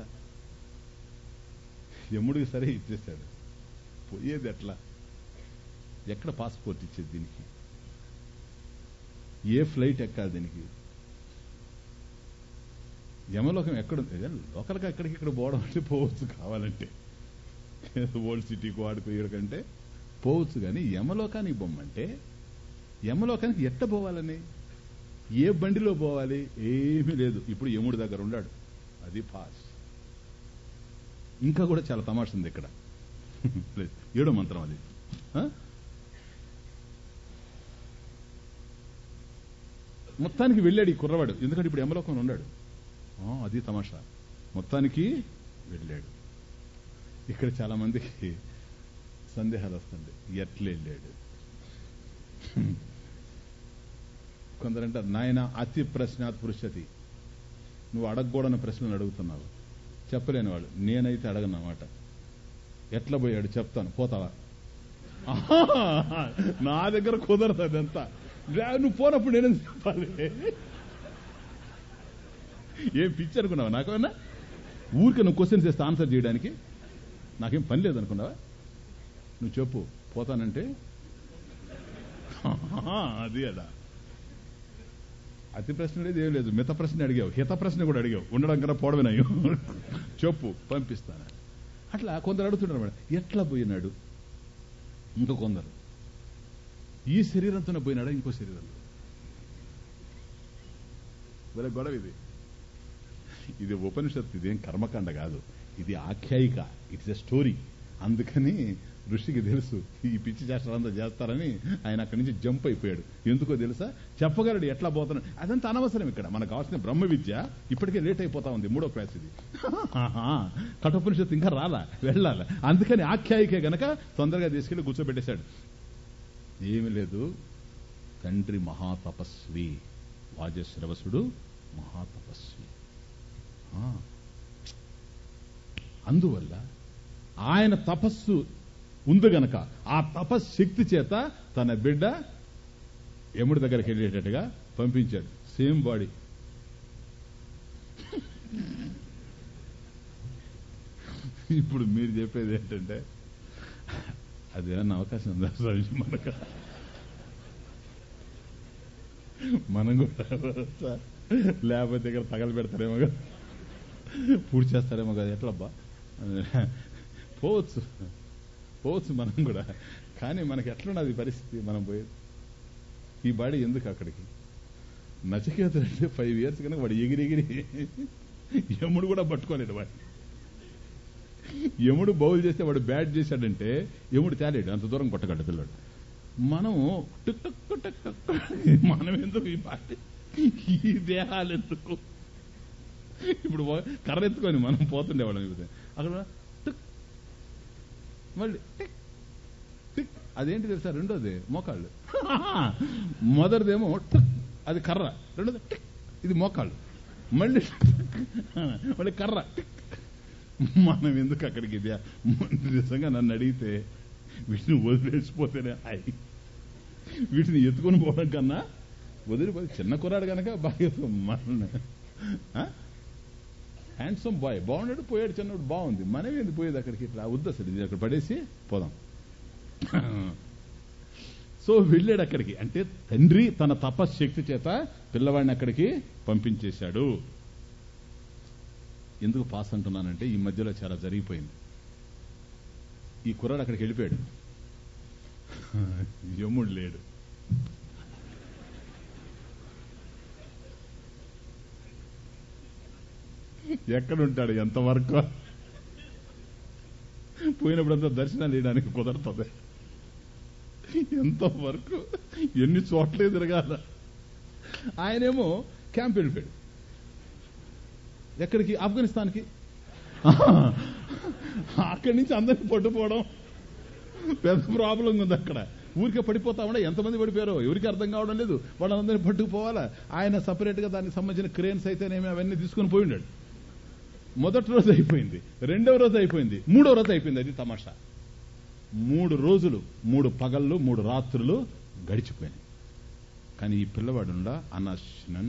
[SPEAKER 1] యముడికి సరే ఇచ్చేశాడు పోయేది ఎట్లా ఎక్కడ పాస్పోర్ట్ ఇచ్చేది దీనికి ఏ ఫ్లైట్ ఎక్కాలి దీనికి యమలోకం ఎక్కడ లోకల్గా ఎక్కడికి ఇక్కడ పోవడం అంటే పోవచ్చు కావాలంటే ఓల్డ్ సిటీకి వాడుకో ఇక్కడికంటే పోవచ్చు కానీ యమలోకానికి బొమ్మంటే యమలోకానికి ఎట్ట పోవాలని ఏ బండిలో పోవాలి ఏమీ లేదు ఇప్పుడు యముడి దగ్గర ఉన్నాడు అది పాస్ ఇంకా కూడా చాలా తమాష ఉంది ఇక్కడ లేదు, ఏడో మంత్రం అది ఆ? మొత్తానికి వెళ్ళాడు ఈ కుర్రవాడు ఎందుకంటే ఇప్పుడు యమలోకంలో ఉన్నాడు ఆ, అది తమాషా మొత్తానికి వెళ్ళాడు ఇక్కడ చాలా మందికి సందేహాలు వస్తుంది ఎట్లా వెళ్ళాడు కొందరంటారు నాయన అతి ప్రశ్నాత్ పురుషతి నువ్వు అడగకూడని ప్రశ్నలు అడుగుతున్నావు చెప్పలేని వాడు నేనైతే అడగనమాట ఎట్లా పోయాడు చెప్తాను పోతావా ఆహా! నా దగ్గర కుదరదు అదంతా రా, నువ్వు పోనప్పుడు నేనేం చెప్పాలి ఏం పిచ్చి అనుకున్నావా నాకేమన్నా ఊరికే నువ్వు క్వశ్చన్స్ చేస్తే ఆన్సర్ చేయడానికి నాకేం పని లేదు అనుకున్నావా నువ్వు చెప్పు పోతానంటే ఆహా, అది అదా అతి ప్రశ్న లేదు ఏం లేదు మిత ప్రశ్న అడిగావు హిత ప్రశ్న కూడా అడిగావు ఉండడం కన్నా పోవడమేనాయో చెప్పు పంపిస్తాను అట్లా కొందరు అడుగుతున్నారు మేడం ఎట్లా పోయినాడు ఇంకో కొందరు ఈ శరీరంతోనే పోయినాడా ఇంకో శరీరంలో వేరే గొడవ ఇది ఇది ఉపనిషత్తు ఇదేం కర్మకాండ కాదు ఇది ఆఖ్యాయిక ఇట్స్ ఎ స్టోరీ అందుకని ఋషికి తెలుసు ఈ పిచ్చి చేష్టాలంతా చేస్తారని ఆయన అక్కడి నుంచి జంప్ అయిపోయాడు ఎందుకో తెలుసా చెప్పగలడు ఎట్లా పోతున్నాడు అదంతా అనవసరం ఇక్కడ మనకు కావాల్సిన బ్రహ్మ విద్య ఇప్పటికే లేట్ అయిపోతా ఉంది మూడో క్లాస్ ఇది ఆహా, కఠోపనిషత్తు ఇంకా రాలా వెళ్ళాలి అందుకని ఆఖ్యాయికే గనక తొందరగా తీసుకెళ్లి కూర్చోబెట్టేశాడు ఏమి లేదు తండ్రి మహాతపస్వి వాజశ్రవసుడు మహాతపస్వి ఆ. అందువల్ల ఆయన తపస్సు ఉంది గనక ఆ తపశక్తి చేత తన బిడ్డ యముడి దగ్గరికి వెళ్ళేటట్టుగా పంపించాడు సేమ్ బాడీ ఇప్పుడు మీరు చెప్పేది ఏంటంటే అది ఏమన్నా అవకాశం ఉందా స్వామి మనకు మనం కూడా సార్, లేకపోతే ఇక్కడ తగలు పెడతారేమో కదా పూర్తి చేస్తారేమో కదా ఎట్లబ్బా పోవచ్చు పోవచ్చు మనం కూడా కానీ మనకి ఎట్లున్నది పరిస్థితి మనం పోయేది ఈ బాడీ ఎందుకు అక్కడికి నచికేతుడు అంటే ఫైవ్ ఇయర్స్ కనుక వాడు ఎగిరి ఎగిరి యముడు కూడా పట్టుకోలేడు వాడిని యముడు బౌల్ చేస్తే వాడు బ్యాట్ చేశాడంటే యముడు తేలేడు అంత దూరం కొట్టగలడు పిల్లడు మనం టుక్ టుక్ టుక్ టుక్ మనం ఎందుకు ఈ పాటి ఈ దేహాలు ఎందుకు ఇప్పుడు ఓ- కర్ర ఎత్తుకొని మనం పోతుండేవాళ్ళం ఇప్పుడు అక్కడ టుక్ మళ్ళీ టిక్ టిక్ అదేంటి తెలుసా రెండోది మోకాళ్ళు మొదటిదేమో టుక్ అది కర్ర రెండోది టిక్ ఇది మోకాళ్ళు మళ్ళీ టిక్, మళ్ళీ కర్ర టిక్ మనం ఎందుకు అక్కడికి ఇది నిజంగా నన్ను అడిగితే వీటిని వదిలేసిపోతేనే హాయ్ వీటిని ఎత్తుకొని పోవడం కన్నా వదిలిపోయి చిన్న కుర్రాడు కనుక బాగా మన హ్యాండ్సమ్ బాయ్ బాగున్నాడు పోయాడు చిన్నప్పుడు బాగుంది మనం ఏంది పోయేది అక్కడికి ఇట్లా వద్దు అసలు ఇది అక్కడ పడేసి పోదాం సో వెళ్ళాడు అక్కడికి అంటే తండ్రి తన తపశ్శక్తి చేత పిల్లవాడిని అక్కడికి పంపించేశాడు ఎందుకు పాస్ అంటున్నానంటే ఈ మధ్యలో చాలా జరిగిపోయింది ఈ కుర్రాడు అక్కడికి వెళ్ళిపోయాడు యముడు లేడు ఎక్కడుంటాడు ఎంతవరకు పోయినప్పుడంతా దర్శనాలు వేయడానికి కుదరతుంది ఎంతవరకు ఎన్ని చోట్లే తిరగాల ఆయనేమో క్యాంప్ వెళ్ళిపోయాడు ఎక్కడికి ఆఫ్ఘనిస్తాన్కి అక్కడి నుంచి అందరికి పట్టుపోవడం పెద్ద ప్రాబ్లం ఉంది అక్కడ ఊరికే పడిపోతామన్నా ఎంతమంది పడిపోయారో ఎవరికి అర్థం కావడం లేదు వాళ్ళందరినీ పట్టుకుపోవాలా ఆయన సపరేట్ గా దానికి సంబంధించిన క్రేన్స్ అయితేనేమి అవన్నీ తీసుకుని పోయి ఉన్నాడు మొదటి రోజు అయిపోయింది రెండవ రోజు అయిపోయింది మూడో రోజు అయిపోయింది అది తమాషా మూడు రోజులు మూడు పగళ్ళు మూడు రాత్రులు గడిచిపోయినాయి కానీ ఈ పిల్లవాడుండా అనశ్నన్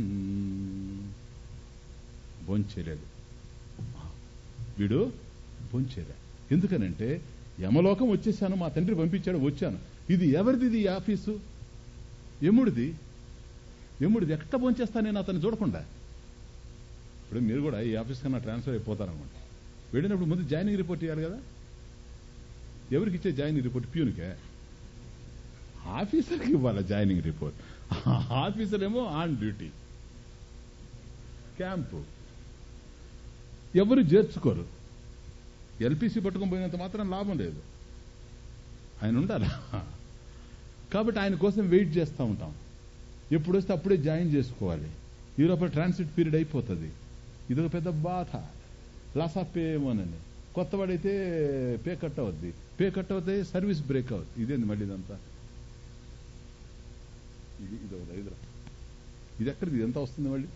[SPEAKER 1] భోంచేయలేదు వీడు భోంచేయలే ఎందుకనంటే యమలోకం వచ్చేసాను మా తండ్రి పంపించాడు వచ్చాను ఇది ఎవరిది ఇది ఈ ఆఫీసు యముడిది యముడిది ఎక్కడ భోంచేస్తా నేను అతన్ని చూడకుండా ఇప్పుడు మీరు కూడా ఈ ఆఫీస్ కన్నా ట్రాన్స్ఫర్ అయిపోతారనమాట వెళ్ళినప్పుడు ముందు జాయినింగ్ రిపోర్ట్ ఇవ్వాలి కదా ఎవరికి ఇచ్చే జాయినింగ్ రిపోర్ట్ ప్యూన్కే ఆఫీసర్కి ఇవ్వాలి జాయినింగ్ రిపోర్ట్ ఆఫీసర్ ఏమో ఆన్ డ్యూటీ క్యాంపు ఎవరు చేర్చుకోరు ఎల్పిసి పట్టుకొని పోయినంత మాత్రం లాభం లేదు ఆయన ఉండాలా కాబట్టి ఆయన కోసం వెయిట్ చేస్తూ ఉంటాం ఎప్పుడు వస్తే అప్పుడే జాయిన్ చేసుకోవాలి ఈ లోపల ట్రాన్సిట్ పీరియడ్ అయిపోతుంది ఇదొక పెద్ద బాధ లాస్ ఆఫ్ పే ఏమోనండి కొత్తవాడైతే పే కట్ అవుద్ది పే కట్ అవుతే సర్వీస్ బ్రేక్ అవుద్ది ఇదేంది మళ్ళీ ఇదంతా ఇది ఇది ఒకటి ఐదురా ఇది ఎక్కడిది ఎంత వస్తుంది మళ్ళీ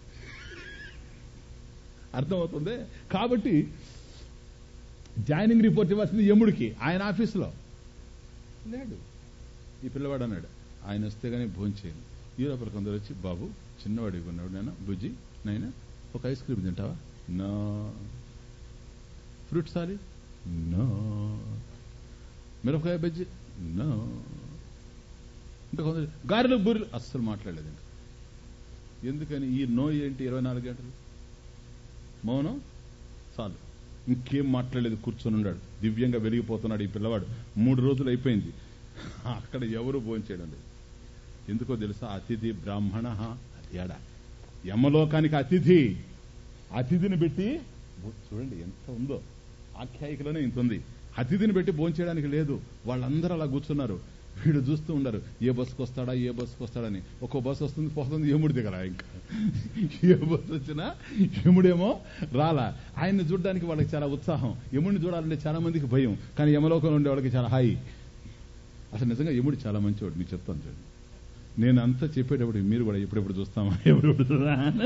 [SPEAKER 1] అర్థమవుతుంది కాబట్టి జాయినింగ్ రిపోర్ట్ ఇవ్వాల్సింది యముడికి ఆయన ఆఫీసులో లేడు ఈ పిల్లవాడు అన్నాడు ఆయన వస్తే గానీ భోజనం చేయను ఈ లోపల కొందరు వచ్చి బాబు చిన్నవాడికి ఉన్నాడు నేను బుజ్జి నాయన ఒక ఐస్ క్రీమ్ తింటావా నో ఫ్రూట్ సాలి నో మిరపకాయ బజ్జి నో ఇంకా కొందరు గారెలు బూరెలు అస్సలు మాట్లాడలేదు ఇంకా ఎందుకని ఈ నో ఏంటి ఇరవై నాలుగు గంటలు మౌనం చాలు ఇంకేం మాట్లాడలేదు కూర్చొని ఉన్నాడు దివ్యంగా వెలిగిపోతున్నాడు ఈ పిల్లవాడు మూడు రోజులు అయిపోయింది అక్కడ ఎవరు భోంచేయడం లేదు ఎందుకో తెలుసా అతిథి బ్రాహ్మణ అది ఏడా యమలోకానికి అతిథి అతిథిని పెట్టి బో- చూడండి ఎంత ఉందో ఆఖ్యాయికలోనే ఇంత ఉంది అతిథిని పెట్టి భోంచేయడానికి లేదు వాళ్ళందరూ అలా కూర్చున్నారు వీడు చూస్తూ ఉండరు ఏ బస్సుకు వస్తాడా ఏ బస్సుకు వస్తాడని ఒక్కో బస్సు వస్తుంది పోతుంది యముడి దగ్గర ఇంకా ఏ బస్సు వచ్చినా యముడేమో రాలా ఆయన్ని చూడడానికి వాళ్ళకి చాలా ఉత్సాహం యముడిని చూడాలంటే చాలా మందికి భయం కానీ యమలోకంలో ఉండే వాళ్ళకి చాలా హాయి అసలు నిజంగా యముడు చాలా మంచివాడు మీకు చెప్తాను చూడండి నేను అంతా చెప్పేటప్పుడు మీరు కూడా ఎప్పుడెప్పుడు చూస్తామా ఎప్పుడెప్పుడు చూడరా అని.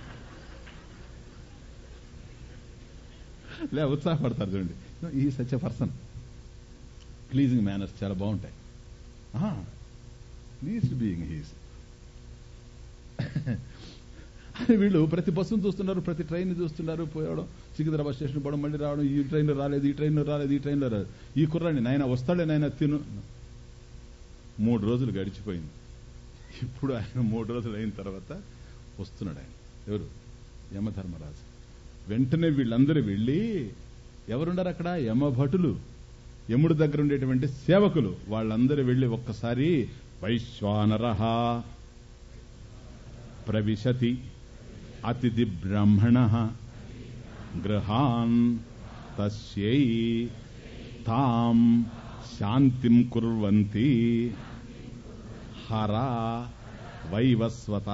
[SPEAKER 1] లే ఉత్సాహపడతారు చూడండి ఈ సచ్ పర్సన్ ప్లీజింగ్ మేనర్స్ చాలా బాగుంటాయి ప్లీజ్ బీయింగ్ హీస్ అని వీళ్ళు ప్రతి బస్సును చూస్తున్నారు ప్రతి ట్రైన్ చూస్తున్నారు పోయడం సికింద్రాబాద్ స్టేషన్ పోవడం మళ్ళీ రావడం ఈ ట్రైన్ రాలేదు ఈ ట్రైన్ రాలేదు ఈ ట్రైన్లో రాలేదు ఈ కుర్రాన్ని నాయన వస్తాడే నాయన తిను మూడు రోజులు గడిచిపోయింది ఇప్పుడు ఆయన మూడు రోజులు అయిన తర్వాత వస్తున్నాడు ఆయన ఎవరు యమధర్మరాజు వెంటనే వీళ్ళందరూ వెళ్ళి ఎవరున్నారు అక్కడ యమభటులు యముడి దగ్గర ఉండేటువంటి సేవకులు వాళ్ళందరూ వెళ్ళి ఒక్కసారి వైశ్వానరహ ప్రవిశతి అతిథి బ్రాహ్మణ గృహాన్ తస్యై తాం శాంతిం కుర్వంతి హర వైవస్వత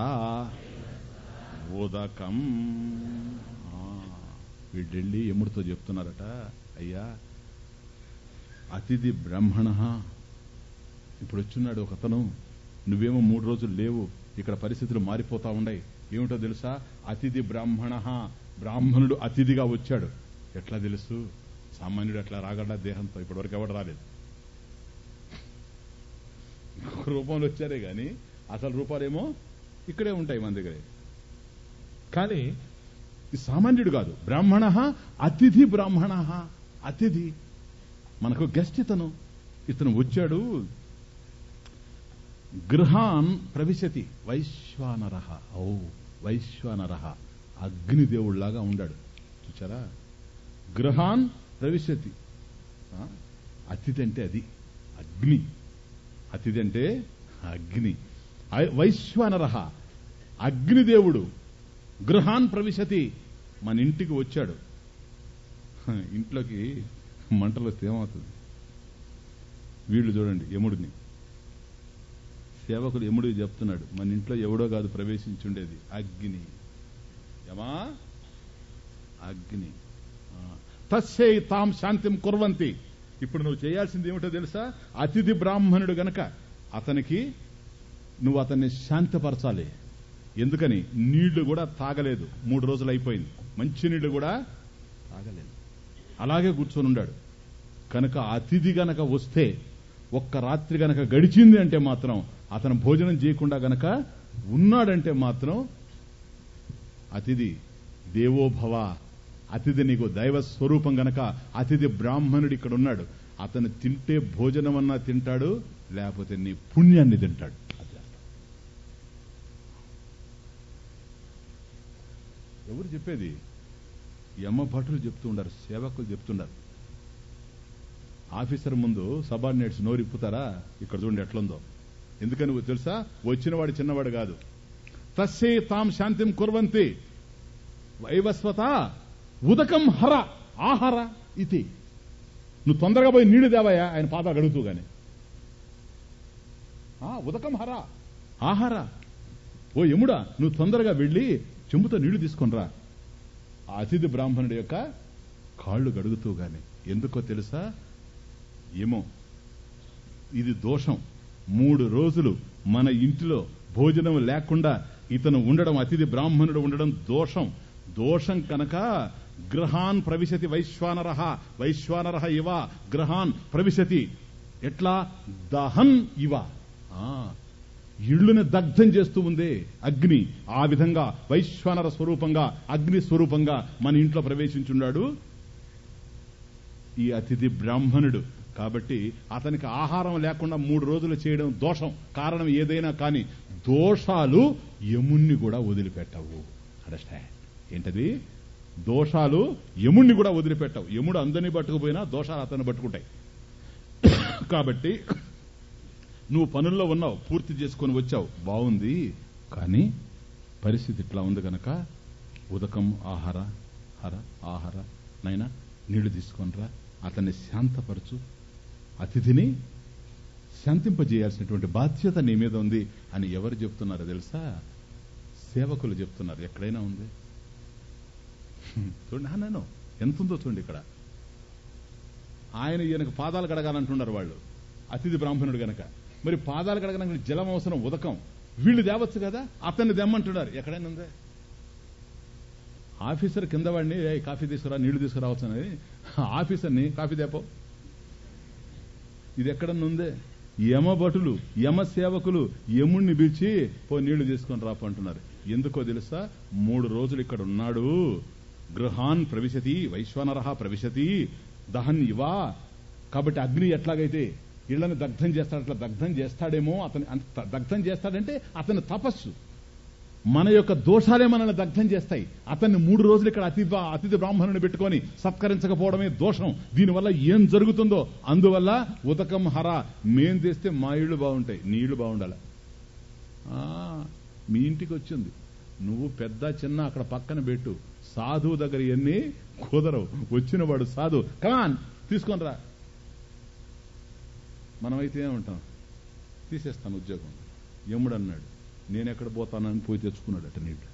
[SPEAKER 1] ఉదకం ఆ, వీళ్ళెళ్ళి యముడితో చెప్తున్నారట అయ్యా అతిథి బ్రాహ్మణ ఇప్పుడు వచ్చున్నాడు ఒక అతను నువ్వేమో మూడు రోజులు లేవు ఇక్కడ పరిస్థితులు మారిపోతా ఉన్నాయి ఏమిటో తెలుసా అతిథి బ్రాహ్మణ బ్రాహ్మణుడు అతిథిగా వచ్చాడు ఎట్లా తెలుసు సామాన్యుడు అట్లా రాగలడా దేహంతో ఇప్పటివరకు ఎవడు రాలేదు ఇంకొక రూపంలో వచ్చారే గాని అసలు రూపాలేమో ఇక్కడే ఉంటాయి మన దగ్గరే కానీ ఈ సామాన్యుడు కాదు బ్రాహ్మణ అతిథి బ్రాహ్మణ అతిథి మనకు గెస్ట్ ఇతను ఇతను వచ్చాడు గృహాన్ ప్రవిశతి వైశ్వానర ఓ వైశ్వానర అగ్నిదేవుళ్లాగా ఉండాడు చూచారా గృహాన్ ప్రవిశతి ఆ, అతిథి అంటే అది అగ్ని అతిథి అంటే అగ్ని ఐ- వైశ్వానర అగ్నిదేవుడు గృహాన్ ప్రవిశతి మన ఇంటికి వచ్చాడు హ, ఇంట్లోకి మంటలు వస్తే ఏమవుతుంది వీళ్ళు చూడండి యముడిని సేవకుడు యముడికి చెప్తున్నాడు మన ఇంట్లో ఎవడో కాదు ప్రవేశించుండేది అగ్ని యమా అగ్ని ఆ, తస్యై తాం శాంతిం కుర్వంతి ఇప్పుడు నువ్వు చేయాల్సింది ఏమిటో తెలుసా అతిథి బ్రాహ్మణుడు గనక అతనికి నువ్వు అతన్ని శాంతపరచాలి ఎందుకని నీళ్లు కూడా తాగలేదు మూడు రోజులు అయిపోయింది మంచి నీళ్లు కూడా తాగలేదు అలాగే కూర్చొని ఉన్నాడు కనుక అతిథి గనక వస్తే ఒక్క రాత్రి గనక గడిచింది అంటే మాత్రం అతను భోజనం చేయకుండా గనక ఉన్నాడంటే మాత్రం అతిథి దేవోభవ అతిథి నీకు దైవ స్వరూపం గనక అతిథి బ్రాహ్మణుడు ఇక్కడ ఉన్నాడు అతను తింటే భోజనం అన్నా తింటాడు లేకపోతే నీ పుణ్యాన్ని తింటాడు అది అర్థం. ఎవరు చెప్పేది యమ భటులు చెప్తూ ఉండారు సేవకులు చెప్తుండారు ఆఫీసర్ ముందు సబార్డినేట్స్ నోరిప్పుతారా ఇక్కడ చూడండి ఎట్లుందో ఎందుకని తెలుసా వచ్చినవాడు చిన్నవాడు కాదు తస్సే తాం శాంతిం కుర్వంతి వైవస్వత ఉదకం హర ఆహార ఇది నువ్వు తొందరగా పోయి నీళ్లు దేవయ్యా ఆయన పాదాలు అడుగుతూ గాని ఆ, ఉదకం హర ఆహార ఓ యముడా నువ్వు తొందరగా వెళ్ళి చెంబుతో నీళ్లు తీసుకొనిరా ఆ అతిథి బ్రాహ్మణుడి యొక్క కాళ్ళు గడుగుతూ గాని ఎందుకో తెలుసా ఏమో ఇది దోషం మూడు రోజులు మన ఇంటిలో భోజనం లేకుండా ఇతను ఉండడం అతిథి బ్రాహ్మణుడు ఉండడం దోషం దోషం కనుక గ్రహాన్ ప్రవిశతి వైశ్వానరహ వైశ్వానరహ ఇవ గ్రహాన్ ప్రవిశతి ఎట్లా దహన్ ఇవ ఆ, ఇళ్ళుని దగ్ధం చేస్తూ ఉందే అగ్ని ఆ విధంగా వైశ్వానర స్వరూపంగా అగ్ని స్వరూపంగా మన ఇంట్లో ప్రవేశించున్నాడు ఈ అతిథి బ్రాహ్మణుడు కాబట్టి అతనికి ఆహారం లేకుండా మూడు రోజులు చేయడం దోషం కారణం ఏదైనా కానీ దోషాలు యముణ్ణి కూడా వదిలిపెట్టవు అండర్స్టాండ్ ఏంటది దోషాలు యముణ్ణి కూడా వదిలిపెట్టవు యముడు అందరినీ పట్టుకుపోయినా దోషాలు అతన్ని పట్టుకుంటాయి కాబట్టి నువ్వు పనుల్లో ఉన్నావు పూర్తి చేసుకొని వచ్చావు బాగుంది కానీ పరిస్థితి ఇట్లా ఉంది గనక ఉదకం ఆహార హర ఆహార నైనా నీళ్లు తీసుకొనిరా అతన్ని శాంతపరచు అతిథిని శాంతింపజేయాల్సినటువంటి బాధ్యత నీ మీద ఉంది అని ఎవరు చెప్తున్నారో తెలుసా సేవకులు చెప్తున్నారు ఎక్కడైనా ఉంది చూడండి ఆ, నేను ఎంత ఉందో చూడండి ఇక్కడ ఆయన ఈయనకు పాదాలు కడగాలంటున్నారు వాళ్ళు అతిథి బ్రాహ్మణుడు గనక మరి పాదాలు కడగడానికి జలం అవసరం ఉదకం వీళ్ళు తేవచ్చు కదా అతన్ని దెమ్మంటున్నారు ఎక్కడైనా ఉందే ఆఫీసర్ కింద వాడిని "ఏయ్, కాఫీ తీసుకురా నీళ్లు తీసుకురావచ్చు అని ఆఫీసర్ని కాఫీ దేపో ఇది ఎక్కడన్నా ఉందే యమ భటులు యమ సేవకులు యముణ్ణి పిలిచి పో నీళ్లు తీసుకొని రాపు అంటున్నారు ఎందుకో తెలుసా మూడు రోజులు ఇక్కడ ఉన్నాడు గృహాన్ ప్రవిశతి వైశ్వనరహ ప్రవిశతి దహన్ ఇవా కాబట్టి అగ్ని ఎట్లాగైతే ఇళ్లను దగ్ధం చేస్తాడు అట్లా దగ్ధం చేస్తాడేమో అతని అంత దగ్ధం చేస్తాడంటే అతని తపస్సు మన యొక్క దోషాలే మనల్ని దగ్ధం చేస్తాయి అతన్ని మూడు రోజులు ఇక్కడ అతి అతిథి బ్రాహ్మణుని పెట్టుకొని సత్కరించకపోవడమే దోషం దీనివల్ల ఏం జరుగుతుందో అందువల్ల ఉదకం హర మేం తెస్తే మా ఇళ్ళు బాగుంటాయి నీ ఇళ్ళు బాగుండాలి ఆ, మీ ఇంటికి వచ్చింది నువ్వు పెద్ద చిన్న అక్కడ పక్కన పెట్టు సాధువు దగ్గర ఎన్ని కుదరవు వచ్చిన వాడు సాధు కమాన్ తీసుకొని రా మనమైతే ఏమంటాం తీసేస్తాను ఉద్యోగం యముడు అన్నాడు నేను ఎక్కడ పోతానని పోయి తెచ్చుకున్నాడు అట నీళ్ళు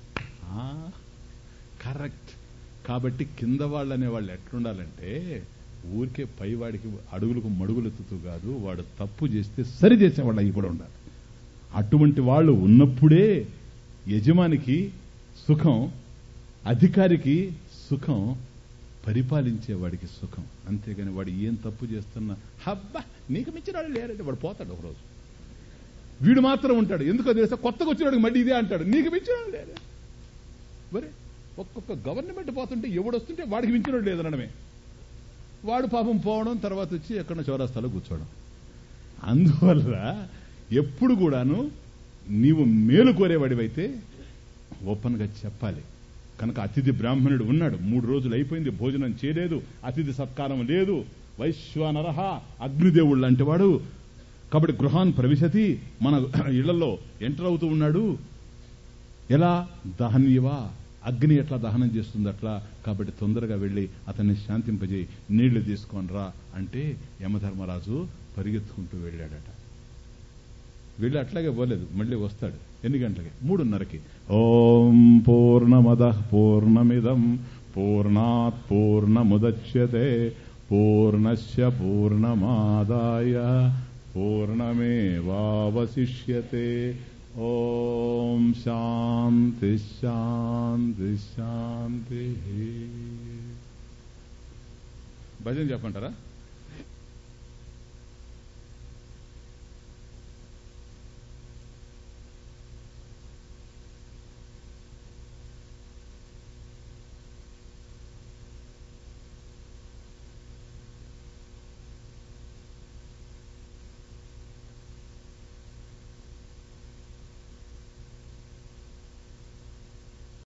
[SPEAKER 1] కరెక్ట్ కాబట్టి కింద వాళ్ళు అనే వాళ్ళు ఎట్లుండాలంటే ఊరికే పైవాడికి అడుగులకు మడుగులెత్తుతూ కాదు వాడు తప్పు చేస్తే సరి చేసేవాళ్ళు అవి కూడా ఉండాలి అటువంటి వాళ్ళు ఉన్నప్పుడే యజమానికి సుఖం అధికారికి సుఖం పరిపాలించేవాడికి సుఖం అంతేగాని వాడు ఏం తప్పు చేస్తున్నా హబ్బా నీకు మించిన వాడు లేరంటే వాడు పోతాడు ఒకరోజు వీడు మాత్రం ఉంటాడు ఎందుకో తెలుసా కొత్తగా వచ్చినాడు మళ్ళీ ఇదే అంటాడు నీకు మించిన వాడు లేరు మరి ఒక్కొక్క గవర్నమెంట్ పోతుంటే ఎవడొస్తుంటే వాడికి మించినోడు లేదనడమే వాడు పాపం పోవడం తర్వాత వచ్చి ఎక్కడ చౌరాస్తాలో కూర్చోవడం అందువల్ల ఎప్పుడు కూడాను నీవు మేలు కోరేవాడివైతే ఓపెన్ గా చెప్పాలి కనుక అతిథి బ్రాహ్మణుడు ఉన్నాడు మూడు రోజులు అయిపోయింది భోజనం చేయలేదు అతిథి సత్కారం లేదు వైశ్వానరహ అగ్నిదేవుళ్ళు అంటే వాడు కాబట్టి గృహాన్ ప్రవిశతి మన ఇళ్లలో ఎంటర్ అవుతూ ఉన్నాడు ఎలా దహన్యవా అగ్ని ఎట్లా దహనం చేస్తుంది అట్లా కాబట్టి తొందరగా వెళ్లి అతన్ని శాంతింపజేయి నీళ్లు తీసుకొని రా అంటే యమధర్మరాజు పరిగెత్తుకుంటూ వెళ్ళాడట వెళ్ళి అట్లాగే పోలేదు మళ్ళీ వస్తాడు ఎన్ని గంటలకి మూడున్నరకి ఓం పూర్ణమద పూర్ణమిదం పూర్ణాత్ పూర్ణముదచ్యతే పూర్ణస్య పూర్ణమాదాయ పూర్ణమేవావశిష్యతే ఓం శాంతి శాంతి శాంతి భజన చెప్పంటారా